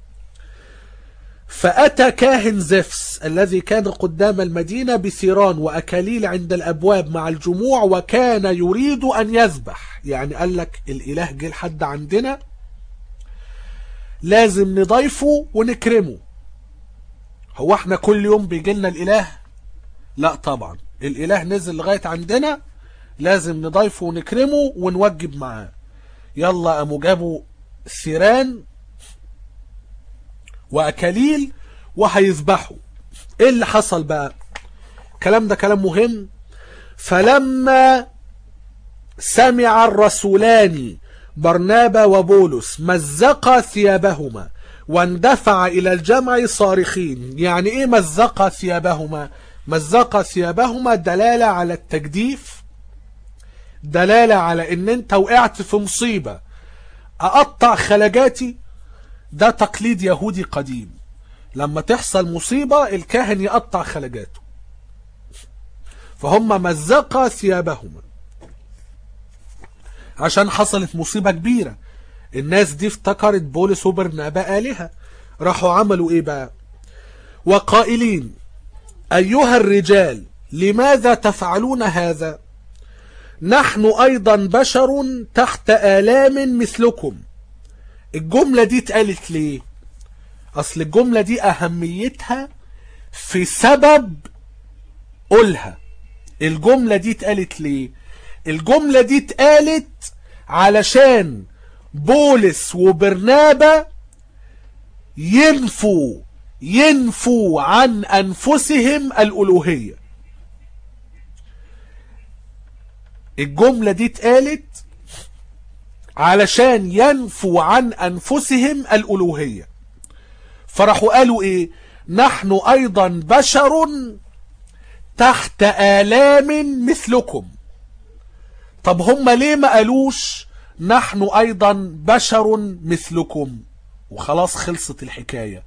فأتى كاهن زفس الذي كان قدام المدينة بثيران وأكاليل عند الأبواب مع الجموع وكان يريد أن يذبح يعني قال لك الإله جه لحد عندنا لازم نضيفه ونكرمه هو احنا كل يوم بيجي لنا الإله لا طبعا الإله نزل لغاية عندنا لازم نضيفه ونكرمه ونوجب معاه يلا قاموا جابوا ثيران وأكاليل وهيذبحوا ايه اللي حصل بقى الكلام ده كلام مهم فلما سمع الرسولان برنابا وبولس مزقا ثيابهما واندفع إلى الجمع صارخين يعني إيه مزقا ثيابهما مزقا ثيابهما دلالة على التجديف دلالة على إن أنت وقعت في مصيبة أقطع خلجاتي ده تقليد يهودي قديم لما تحصل مصيبة الكاهن يقطع خلجاته فهم مزقا ثيابهما عشان حصلت مصيبة كبيرة الناس دي افتكرت بولس وبرنابا آلهة راحوا عملوا ايه بقى وقائلين أيها الرجال لماذا تفعلون هذا نحن أيضا بشر تحت آلام مثلكم الجملة دي اتقالت ليه أصل الجملة دي أهميتها في سبب قولها الجملة دي اتقالت ليه الجملة دي اتقالت علشان بولس وبرنابا ينفوا ينفوا عن أنفسهم الألوهية الجملة دي اتقالت علشان ينفوا عن أنفسهم الألوهية فراحوا قالوا إيه نحن أيضا بشر تحت آلام مثلكم طب هم ليه ما قالوش نحن أيضا بشر مثلكم وخلاص خلصت الحكاية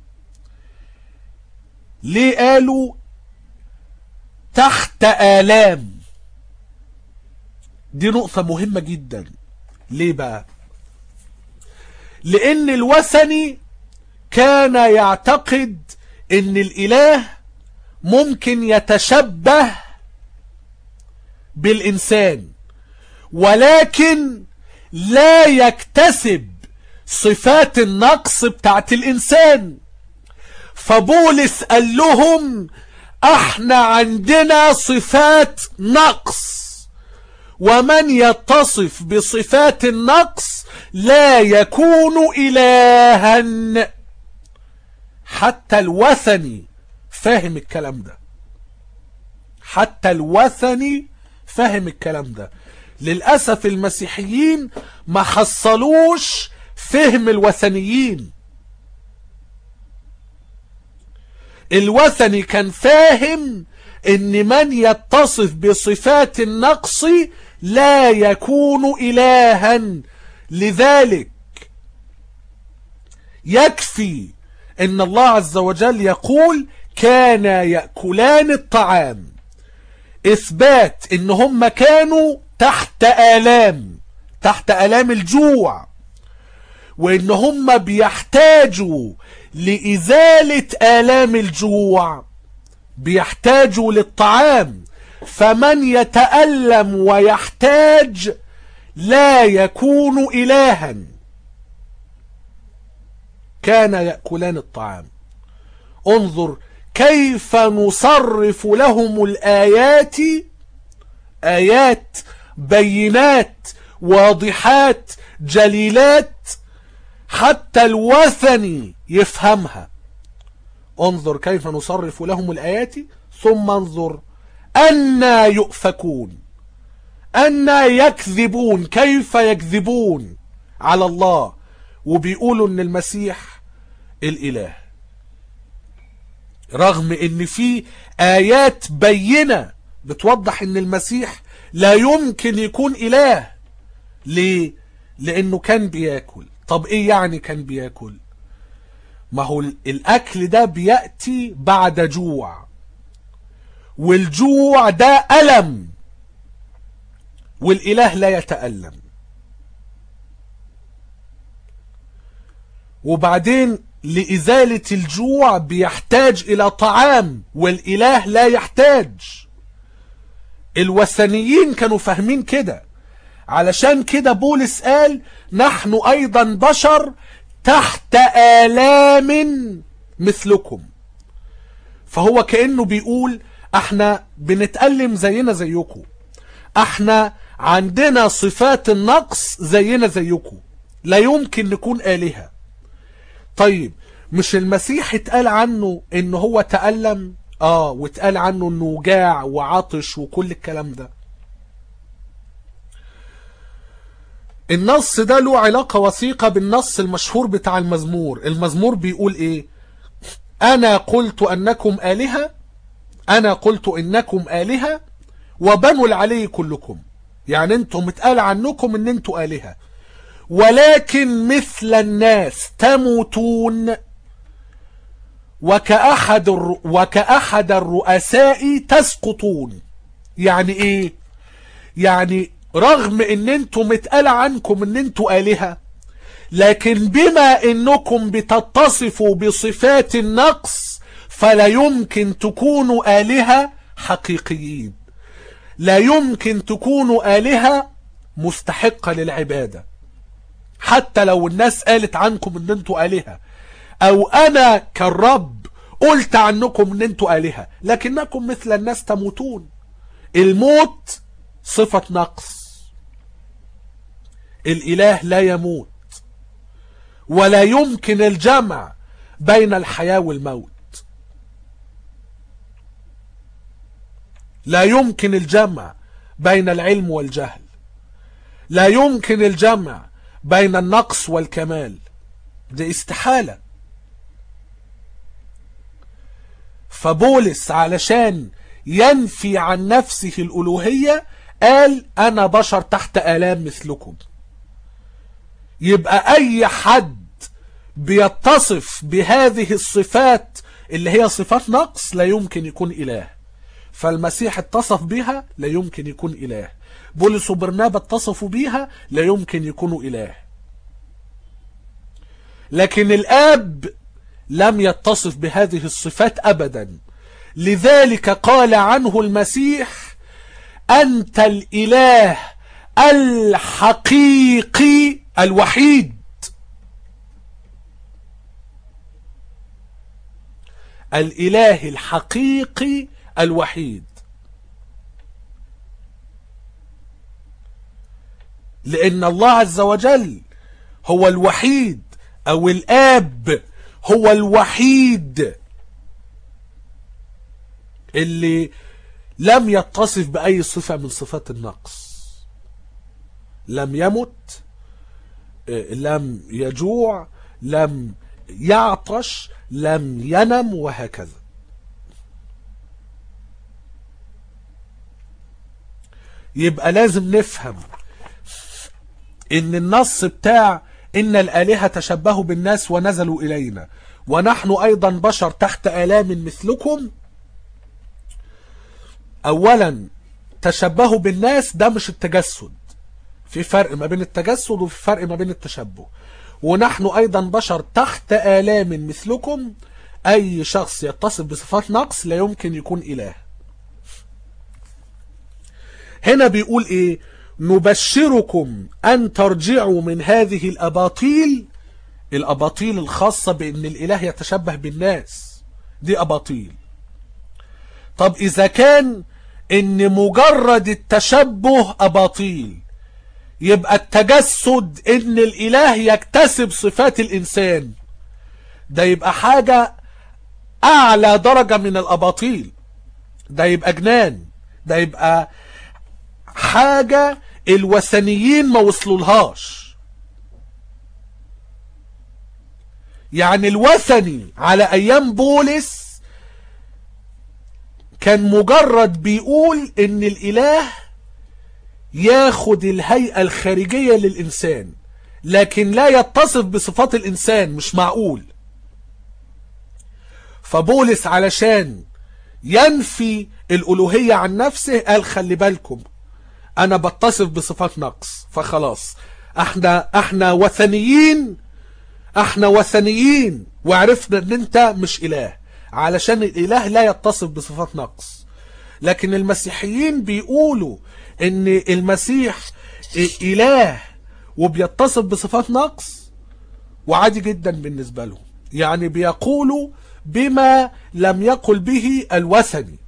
ليه قالوا تحت آلام دي نقطة مهمة جدا ليه بقى لأن الوثني كان يعتقد ان الإله ممكن يتشبه بالإنسان ولكن لا يكتسب صفات النقص بتاعت الإنسان فبولس قال لهم احنا عندنا صفات نقص ومن يتصف بصفات النقص لا يكون إلها حتى الوثني فاهم الكلام ده حتى الوثني فاهم الكلام ده للأسف المسيحيين ما حصلوش فهم الوثنيين الوثني كان فاهم ان من يتصف بصفات النقص لا يكون الها لذلك يكفي ان الله عز وجل يقول كان يأكلان الطعام اثبات ان هم كانوا تحت آلام تحت آلام الجوع وان هم بيحتاجوا لإزالة آلام الجوع بيحتاجوا للطعام فمن يتألم ويحتاج لا يكون إلها كان يأكلان الطعام انظر كيف نصرف لهم الآيات آيات بينات واضحات جليلات حتى الوثني يفهمها انظر كيف نصرف لهم الآيات ثم انظر أنا يؤفكون أنا يكذبون كيف يكذبون على الله وبيقولوا ان المسيح الإله رغم ان في آيات بينة بتوضح ان المسيح لا يمكن يكون إله ليه؟ لأنه كان بياكل طب ايه يعني كان بياكل ما هو ال- الأكل ده بيأتي بعد جوع والجوع ده ألم والإله لا يتألم وبعدين لإزالة الجوع بيحتاج إلى طعام والإله لا يحتاج الوثنيين كانوا فاهمين كده علشان كده بولس قال نحن أيضا بشر تحت آلام مثلكم فهو كأنه بيقول احنا بنتألم زينا زيكم احنا عندنا صفات النقص زينا زيكم لا يمكن نكون آلهة طيب مش المسيح اتقال عنه ان هو تألم اه واتقال عنه انه جاع وعطش وكل الكلام ده النص ده له علاقة وثيقة بالنص المشهور بتاع المزمور المزمور بيقول ايه انا قلت انكم آلهة انا قلت انكم آلهة وبنو العلي كلكم يعني انتم اتقال عنكم ان انتم آلهة ولكن مثل الناس تموتون وكأحد, الر... وكأحد الرؤساء تسقطون يعني ايه يعني رغم ان انتم اتقال عنكم ان انتم آلهة لكن بما انكم بتتصفوا بصفات النقص فلا يمكن تكونوا آلهة حقيقيين لا يمكن تكونوا آلهة مستحقة للعبادة حتى لو الناس قالت عنكم ان انتوا آلهة او انا كالرب قلت عنكم ان انتوا آلهة لكنكم مثل الناس تموتون الموت صفة نقص الاله لا يموت ولا يمكن الجمع بين الحياة والموت لا يمكن الجمع بين العلم والجهل لا يمكن الجمع بين النقص والكمال دي استحالة فبولس علشان ينفي عن نفسه الألوهية قال أنا بشر تحت آلام مثلكم يبقى أي حد بيتصف بهذه الصفات اللي هي صفات نقص لا يمكن يكون إله فالمسيح اتصف بها لا يمكن يكون إله بولس وبرنابا اتصفوا بيها لا يمكن يكونوا إله لكن الآب لم يتصف بهذه الصفات أبدا لذلك قال عنه المسيح أنت الإله الحقيقي الوحيد الإله الحقيقي الوحيد لأن الله عز وجل هو الوحيد أو الآب هو الوحيد اللي لم يتصف بأي صفة من صفات النقص لم يمت لم يجوع لم يعطش لم ينم وهكذا يبقى لازم نفهم ان النص بتاع ان الالهة تشبهوا بالناس ونزلوا الينا ونحن ايضا بشر تحت الام مثلكم اولا تشبهوا بالناس ده مش التجسد في فرق ما بين التجسد وفي فرق ما بين التشبه ونحن ايضا بشر تحت الام مثلكم اي شخص يتصف بصفات نقص لا يمكن يكون اله هنا بيقول ايه نبشركم ان ترجعوا من هذه الاباطيل الاباطيل الخاصة بان الاله يتشبه بالناس دي اباطيل طب اذا كان ان مجرد التشبه اباطيل يبقى التجسد ان الاله يكتسب صفات الانسان ده يبقى حاجة اعلى درجة من الاباطيل ده يبقى جنان ده يبقى حاجة الوثنيين ما وصلولهاش يعني الوثني على ايام بولس كان مجرد بيقول ان الاله ياخد الهيئة الخارجية للإنسان لكن لا يتصف بصفات الإنسان مش معقول فبولس علشان ينفي الألوهية عن نفسه قال خلي بالكم أنا بتصف بصفات نقص فخلاص احنا احنا وثنيين احنا وثنيين وعرفنا ان انت مش اله علشان الاله لا يتصف بصفات نقص لكن المسيحيين بيقولوا ان المسيح اله وبيتصف بصفات نقص وعادي جدا بالنسبة لهم يعني بيقولوا بما لم يقل به الوثني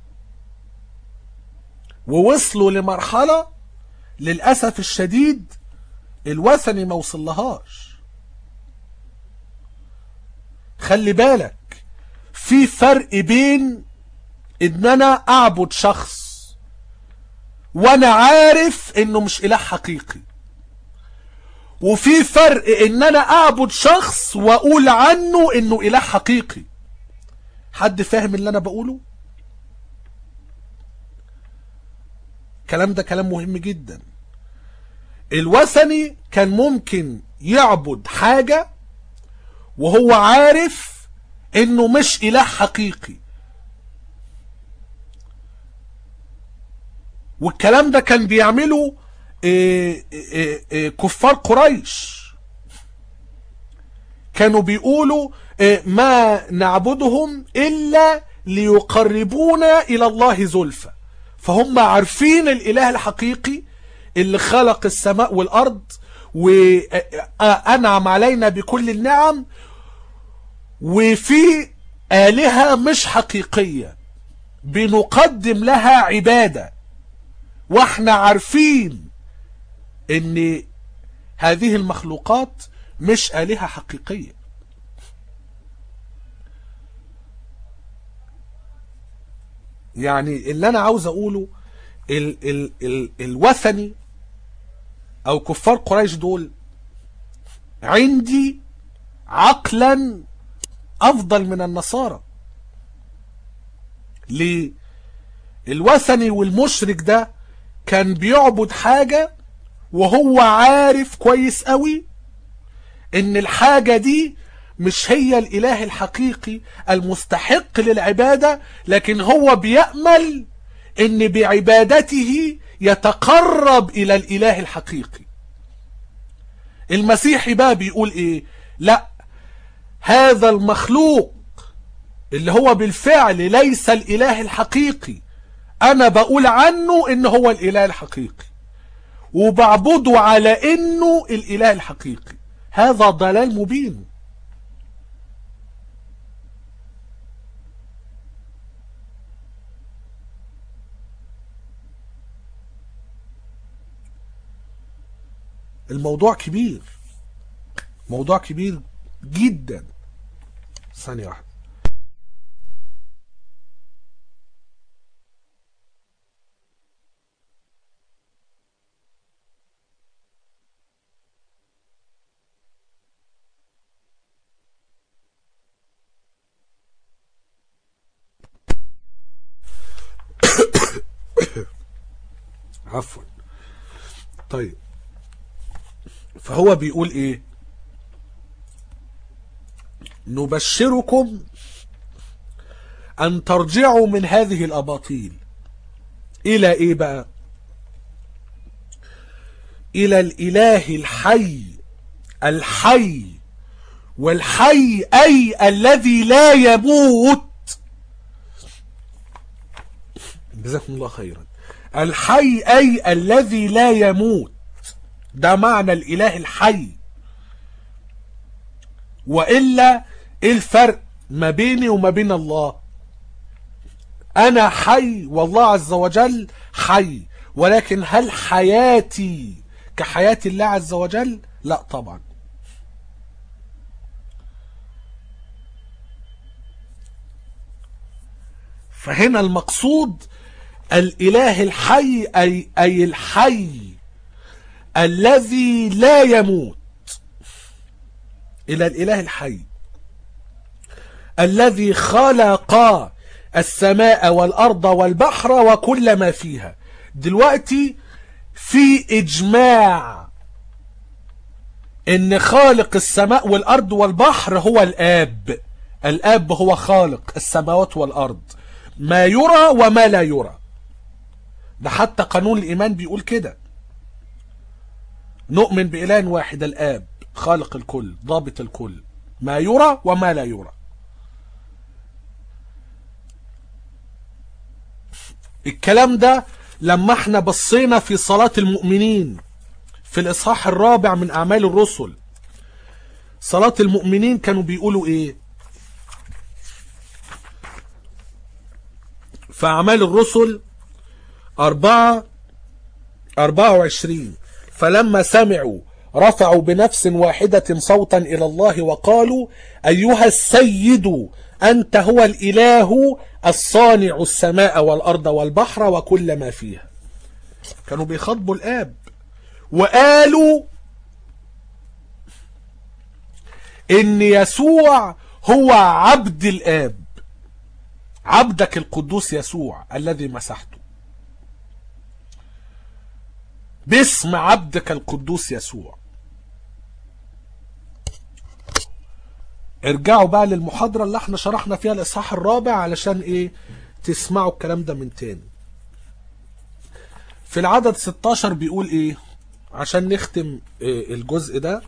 ووصلوا لمرحلة للأسف الشديد الوثني ما وصلهاش خلي بالك في فرق بين ان انا اعبد شخص وانا عارف انه مش اله حقيقي وفي فرق ان انا اعبد شخص واقول عنه انه اله حقيقي حد فاهم اللي انا بقوله الكلام ده كلام مهم جدا الوثني كان ممكن يعبد حاجة وهو عارف انه مش اله حقيقي والكلام ده كان بيعمله إيه إيه إيه كفار قريش كانوا بيقولوا ما نعبدهم إلا ليقربونا إلى الله زلفى فهم عارفين الإله الحقيقي اللي خلق السماء والأرض وأنعم علينا بكل النعم وفي آلهة مش حقيقية بنقدم لها عبادة واحنا عارفين ان هذه المخلوقات مش آلهة حقيقية يعني اللي انا عاوز اقوله ال ال ال الوثني او كفار قريش دول عندي عقلا افضل من النصارى ليه الوثني والمشرك ده كان بيعبد حاجة وهو عارف كويس قوي ان الحاجة دي مش هي الاله الحقيقي المستحق للعبادة لكن هو بيأمل ان بعبادته يتقرب الى الاله الحقيقي المسيحي بقى بيقول ايه لا هذا المخلوق اللي هو بالفعل ليس الاله الحقيقي انا بقول عنه ان هو الاله الحقيقي وبعبده على انه الاله الحقيقي هذا ضلال مبين الموضوع كبير موضوع كبير جدا ثانية واحدة عفوا طيب فهو بيقول ايه نبشركم ان ترجعوا من هذه الاباطيل الى ايه بقى الى الاله الحي الحي والحي اي الذي لا يموت جزاكم الله خيرا الحي اي الذي لا يموت ده معنى الاله الحي وإلا ايه الفرق ما بيني وما بين الله انا حي والله عز وجل حي ولكن هل حياتي كحياة الله عز وجل لا طبعا فهنا المقصود الاله الحي اي, أي الحي الذي لا يموت إلى الإله الحي الذي خلق السماء والأرض والبحر وكل ما فيها دلوقتي في إجماع إن خالق السماء والأرض والبحر هو الآب الاب هو خالق السماوات والارض ما يرى وما لا يرى ده حتى قانون الايمان بيقول كده نؤمن بإله واحد الآب خالق الكل ضابط الكل ما يرى وما لا يرى الكلام ده لما احنا بصينا في صلاة المؤمنين في الإصحاح الرابع من أعمال الرسل صلاة المؤمنين كانوا بيقولوا إيه في أعمال الرسل أربعة أربعة وعشرين فلما سمعوا رفعوا بنفس واحدة صوتا إلى الله وقالوا أيها السيد أنت هو الإله الصانع السماء والأرض والبحر وكل ما فيها كانوا بيخاطبوا الآب وقالوا إن يسوع هو عبد الآب عبدك القدوس يسوع الذي مسحته باسم عبدك القدوس يسوع ارجعوا بقى للمحاضرة اللي احنا شرحنا فيها الإصحاح الرابع علشان ايه تسمعوا الكلام ده من تاني في العدد 16 بيقول ايه عشان نختم إيه الجزء ده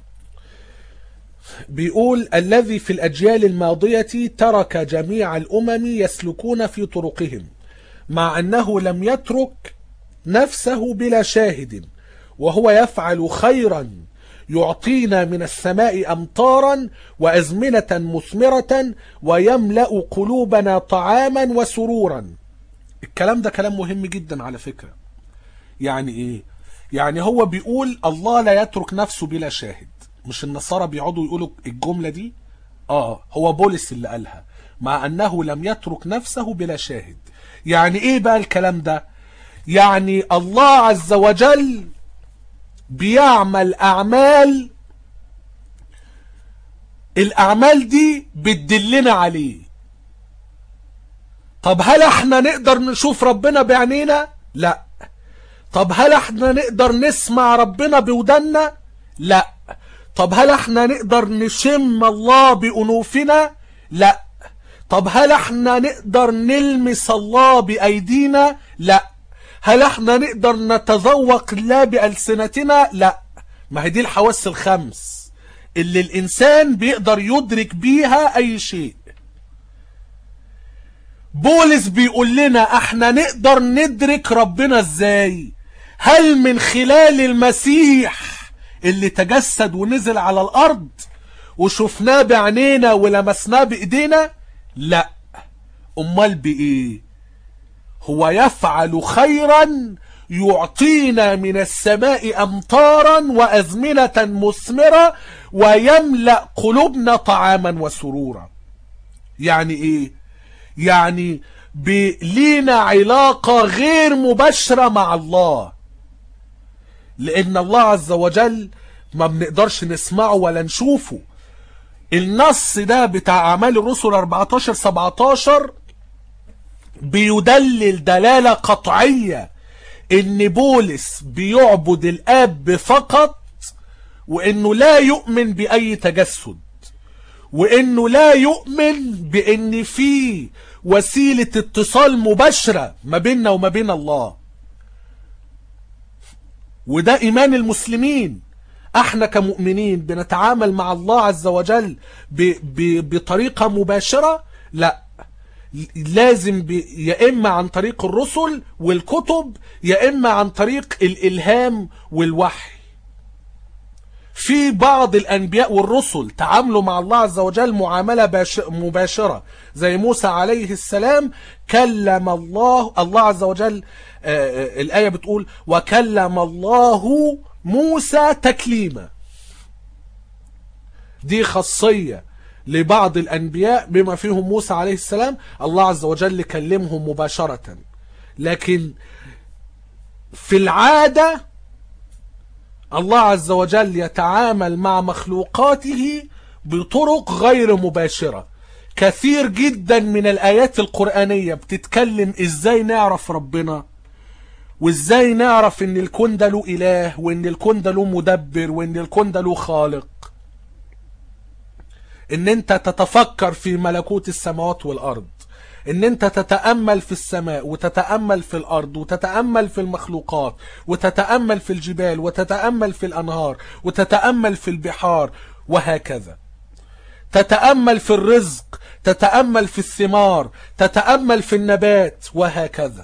بيقول الذي في الأجيال الماضية ترك جميع الأمم يسلكون في طرقهم مع أنه لم يترك نفسه بلا شاهد وهو يفعل خيرا يعطينا من السماء أمطارا وأزمنة مثمرة ويملأ قلوبنا طعاما وسرورا الكلام ده كلام مهم جدا على فكرة يعني إيه يعني هو بيقول الله لا يترك نفسه بلا شاهد مش النصارى بيقعدوا يقولوا الجملة دي اه هو بولس اللي قالها مع أنه لم يترك نفسه بلا شاهد يعني إيه بقى الكلام ده يعني الله عز وجل بيعمل أعمال الأعمال دي بتدلنا عليه طب هل احنا نقدر نشوف ربنا بعينينا لا طب هل احنا نقدر نسمع ربنا بودنا لا طب هل احنا نقدر نشم الله بأنوفنا لا طب هل احنا نقدر نلمس الله بأيدينا لا هل احنا نقدر نتذوق الله بألسنتنا لا ما هي دي الحواس الخمس اللي الإنسان بيقدر يدرك بيها أي شيء بولس بيقول لنا احنا نقدر ندرك ربنا ازاي هل من خلال المسيح اللي تجسد ونزل على الارض وشفناه بعينينا ولمسناه بايدينا لا امال بايه هو يفعل خيرا يعطينا من السماء امطارا وازمنه مثمره ويملا قلوبنا طعاما وسرورا يعني ايه يعني لينا علاقه غير مباشره مع الله لان الله عز وجل ما بنقدرش نسمعه ولا نشوفه النص ده بتاع اعمال الرسل 14 17 بيدلل دلالة قطعية ان بولس بيعبد الاب فقط وانه لا يؤمن باي تجسد وانه لا يؤمن بان في وسيلة اتصال مباشرة ما بيننا وما بين الله وده ايمان المسلمين احنا كمؤمنين بنتعامل مع الله عز وجل ب ب بطريقة مباشرة لا لازم ب... يا اما عن طريق الرسل والكتب يا اما عن طريق الالهام والوحي في بعض الانبياء والرسل تعاملوا مع الله عز وجل معامله باش... مباشره زي موسى عليه السلام كلم الله الله عز وجل آه آه الايه بتقول وكلم الله موسى تكليما دي خاصيه لبعض الأنبياء بما فيهم موسى عليه السلام الله عز وجل كلمهم مباشرة لكن في العادة الله عز وجل يتعامل مع مخلوقاته بطرق غير مباشرة كثير جدا من الآيات القرآنية بتتكلم إزاي نعرف ربنا وإزاي نعرف إن الكون ده له إله وإن الكون ده له مدبر وإن الكون ده له خالق ان انت تتفكر في ملكوت السماوات والارض ان انت تتأمل في السماء وتتأمل في الارض وتتأمل في المخلوقات وتتأمل في الجبال وتتأمل في الانهار وتتأمل في البحار وهكذا تتأمل في الرزق تتأمل في الثمار تتأمل في النبات وهكذا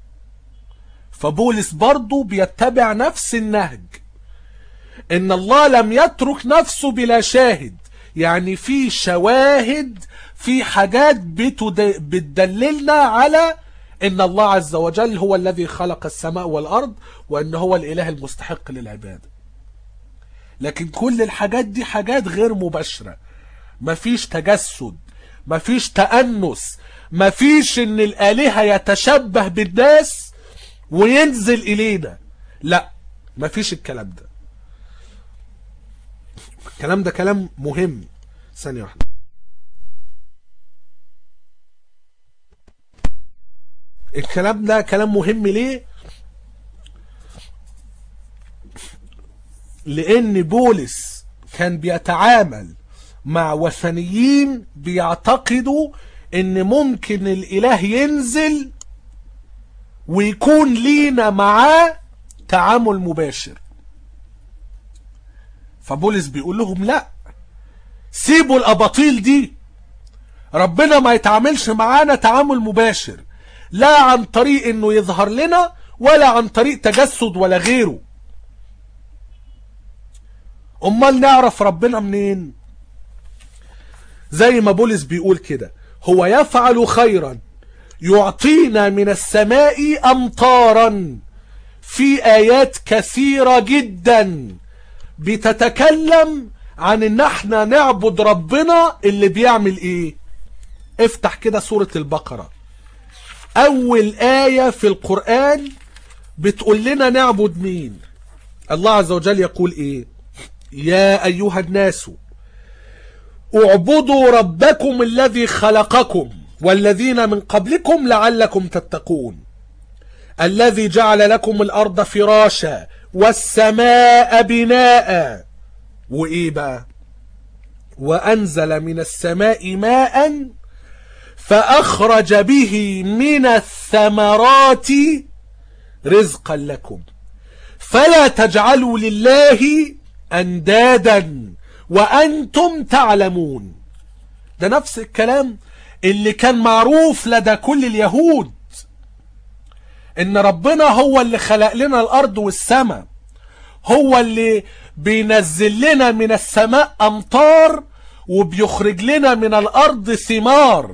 فبولس برضو بيتبع نفس النهج ان الله لم يترك نفسه بلا شاهد يعني في شواهد في حاجات بتد- بتدللنا على ان الله عز وجل هو الذي خلق السماء والارض وان هو الاله المستحق للعباده لكن كل الحاجات دي حاجات غير مباشره مفيش تجسد مفيش تأنس مفيش ان الآلهة يتشبه بالناس وينزل إلينا لا مفيش الكلام ده الكلام ده كلام مهم ثانية واحدة الكلام ده كلام مهم ليه لان بولس كان بيتعامل مع وثنيين بيعتقدوا ان ممكن الاله ينزل ويكون لينا معاه تعامل مباشر فبولس بيقول لهم لا سيبوا الاباطيل دي ربنا ما يتعاملش معانا تعامل مباشر لا عن طريق انه يظهر لنا ولا عن طريق تجسد ولا غيره امال نعرف ربنا منين زي ما بولس بيقول كده هو يفعل خيرا يعطينا من السماء امطارا في ايات كثيرة جدا بتتكلم عن ان احنا نعبد ربنا اللي بيعمل ايه افتح كده سورة البقرة اول آية في القرآن بتقول لنا نعبد مين الله عز وجل يقول ايه يا ايها الناس اعبدوا ربكم الذي خلقكم والذين من قبلكم لعلكم تتقون الذي جعل لكم الارض فراشا والسماء بناء وايه بقى وانزل من السماء ماء فاخرج به من الثمرات رزقا لكم فلا تجعلوا لله اندادا وانتم تعلمون ده نفس الكلام اللي كان معروف لدى كل اليهود ان ربنا هو اللي خلق لنا الارض والسماء هو اللي بينزل لنا من السماء امطار وبيخرج لنا من الارض ثمار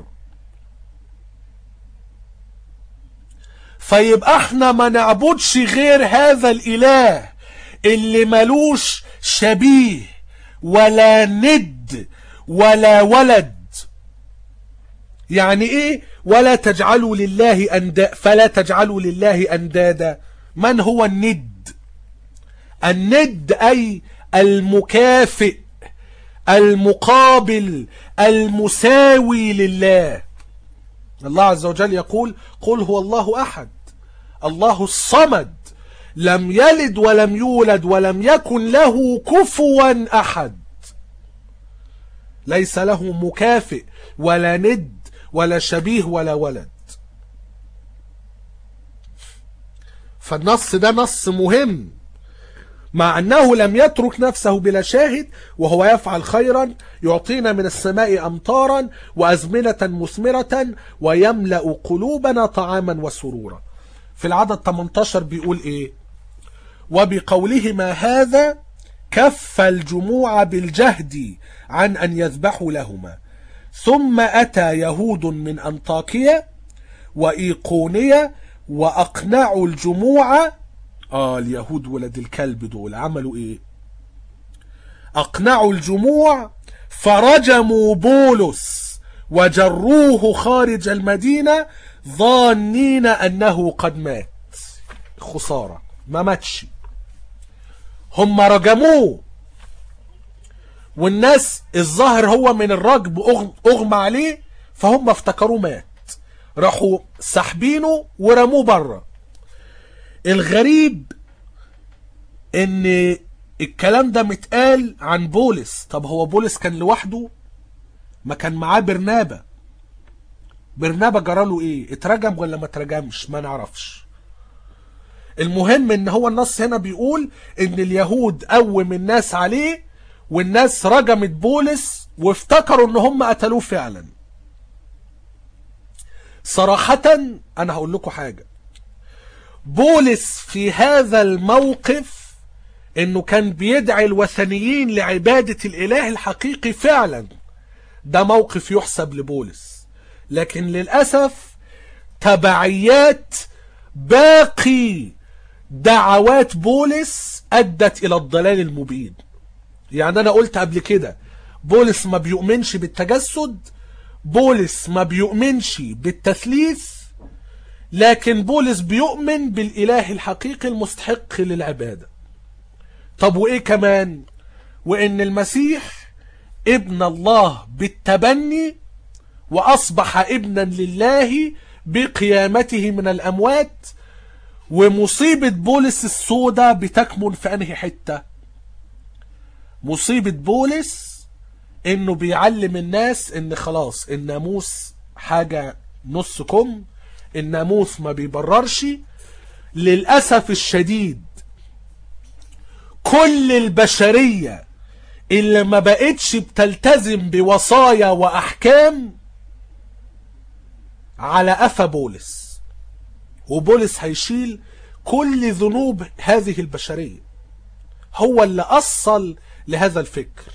فيبقى احنا ما نعبدش غير هذا الاله اللي ملوش شبيه ولا ند ولا ولد يعني ايه ولا تجعلوا لله أندا فلا تجعلوا لله أندادا من هو الند الند أي المكافئ المقابل المساوي لله الله عز وجل يقول قل هو الله أحد الله الصمد لم يلد ولم يولد ولم يكن له كفوا أحد ليس له مكافئ ولا ند ولا شبيه ولا ولد فالنص ده نص مهم مع أنه لم يترك نفسه بلا شاهد وهو يفعل خيرا يعطينا من السماء أمطارا وأزمنة مثمرة ويملأ قلوبنا طعاما وسرورا في العدد 18 بيقول إيه وبقولهما هذا كف الجموع بالجهد عن أن يذبحوا لهما ثم أتى يهود من أنطاكية وإيقونية وأقنعوا الجموع آه اليهود ولد الكلب دول عملوا إيه أقنعوا الجموع فرجموا بولس وجروه خارج المدينة ظانين أنه قد مات خسارة ما ماتش هم رجموه والناس الظاهر هو من الرجم اغمى عليه فهم افتكروه مات راحوا سحبينه ورموه بره الغريب ان الكلام ده متقال عن بولس طب هو بولس كان لوحده ما كان معاه برنابا برنابا جراله ايه اترجم ولا ما اترجمش ما نعرفش المهم ان هو النص هنا بيقول ان اليهود قوم الناس عليه والناس رجمت بولس وافتكروا ان هم قتلوه فعلا صراحة انا هقول لكم حاجة بولس في هذا الموقف انه كان بيدعي الوثنيين لعبادة الاله الحقيقي فعلا ده موقف يحسب لبولس لكن للأسف تبعيات باقي دعوات بولس أدت إلى الضلال المبين يعني أنا قلت قبل كده بولس ما بيؤمنش بالتجسد بولس ما بيؤمنش بالتثليث لكن بولس بيؤمن بالإله الحقيقي المستحق للعبادة طب وإيه كمان وإن المسيح ابن الله بالتبني وأصبح ابنا لله بقيامته من الأموات ومصيبة بولس السوداء بتكمن في أنهي حتة مصيبة بولس انه بيعلم الناس ان خلاص الناموس حاجة نص كم الناموس ما بيبررش للأسف الشديد كل البشرية اللي ما بقتش بتلتزم بوصايا وأحكام على قفا بولس وبولس هيشيل كل ذنوب هذه البشرية هو اللي أصل لهذا الفكر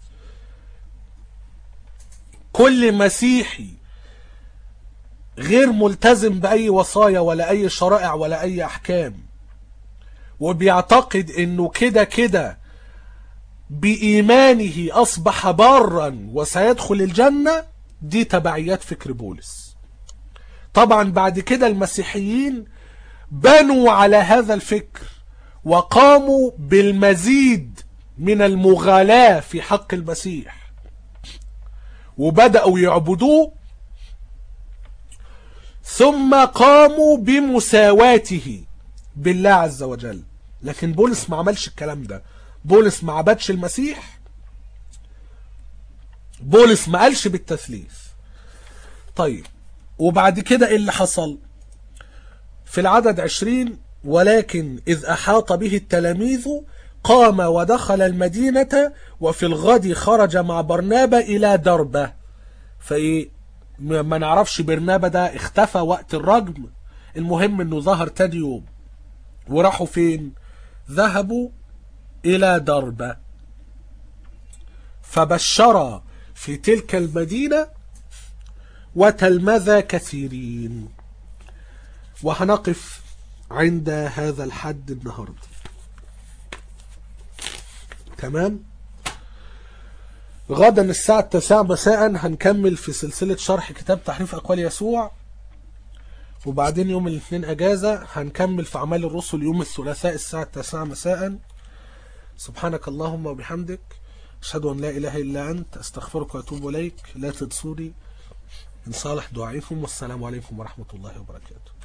كل مسيحي غير ملتزم بأي وصايا ولا أي شرائع ولا أي أحكام وبيعتقد انه كده كده بإيمانه أصبح بارا وسيدخل الجنة دي تبعيات فكر بولس طبعا بعد كده المسيحيين بنوا على هذا الفكر وقاموا بالمزيد من المغالاة في حق المسيح وبدأوا يعبدوه ثم قاموا بمساواته بالله عز وجل لكن بولس ما عملش الكلام ده بولس ما عبدش المسيح بولس ما قالش بالتثليث طيب وبعد كده ايه اللي حصل في العدد عشرين ولكن إذ أحاط به التلاميذ قام ودخل المدينة وفي الغد خرج مع برنابا إلى دربة فإيه ما نعرفش برنابا ده اختفى وقت الرجم المهم انه ظهر تاني يوم وراحوا فين ذهبوا إلى دربة فبشر في تلك المدينة وتلمذ كثيرين وهنقف عند هذا الحد النهاردة تمام غدا الساعة التاسعة مساء هنكمل في سلسلة شرح كتاب تحريف أقوال يسوع وبعدين يوم الاثنين أجازة هنكمل في أعمال الرسل يوم الثلاثاء الساعة التاسعة مساء سبحانك اللهم وبحمدك أشهد أن لا إله إلا أنت أستغفرك وأتوب إليك لا تنسوني إن صالح دعائكم والسلام عليكم ورحمة الله وبركاته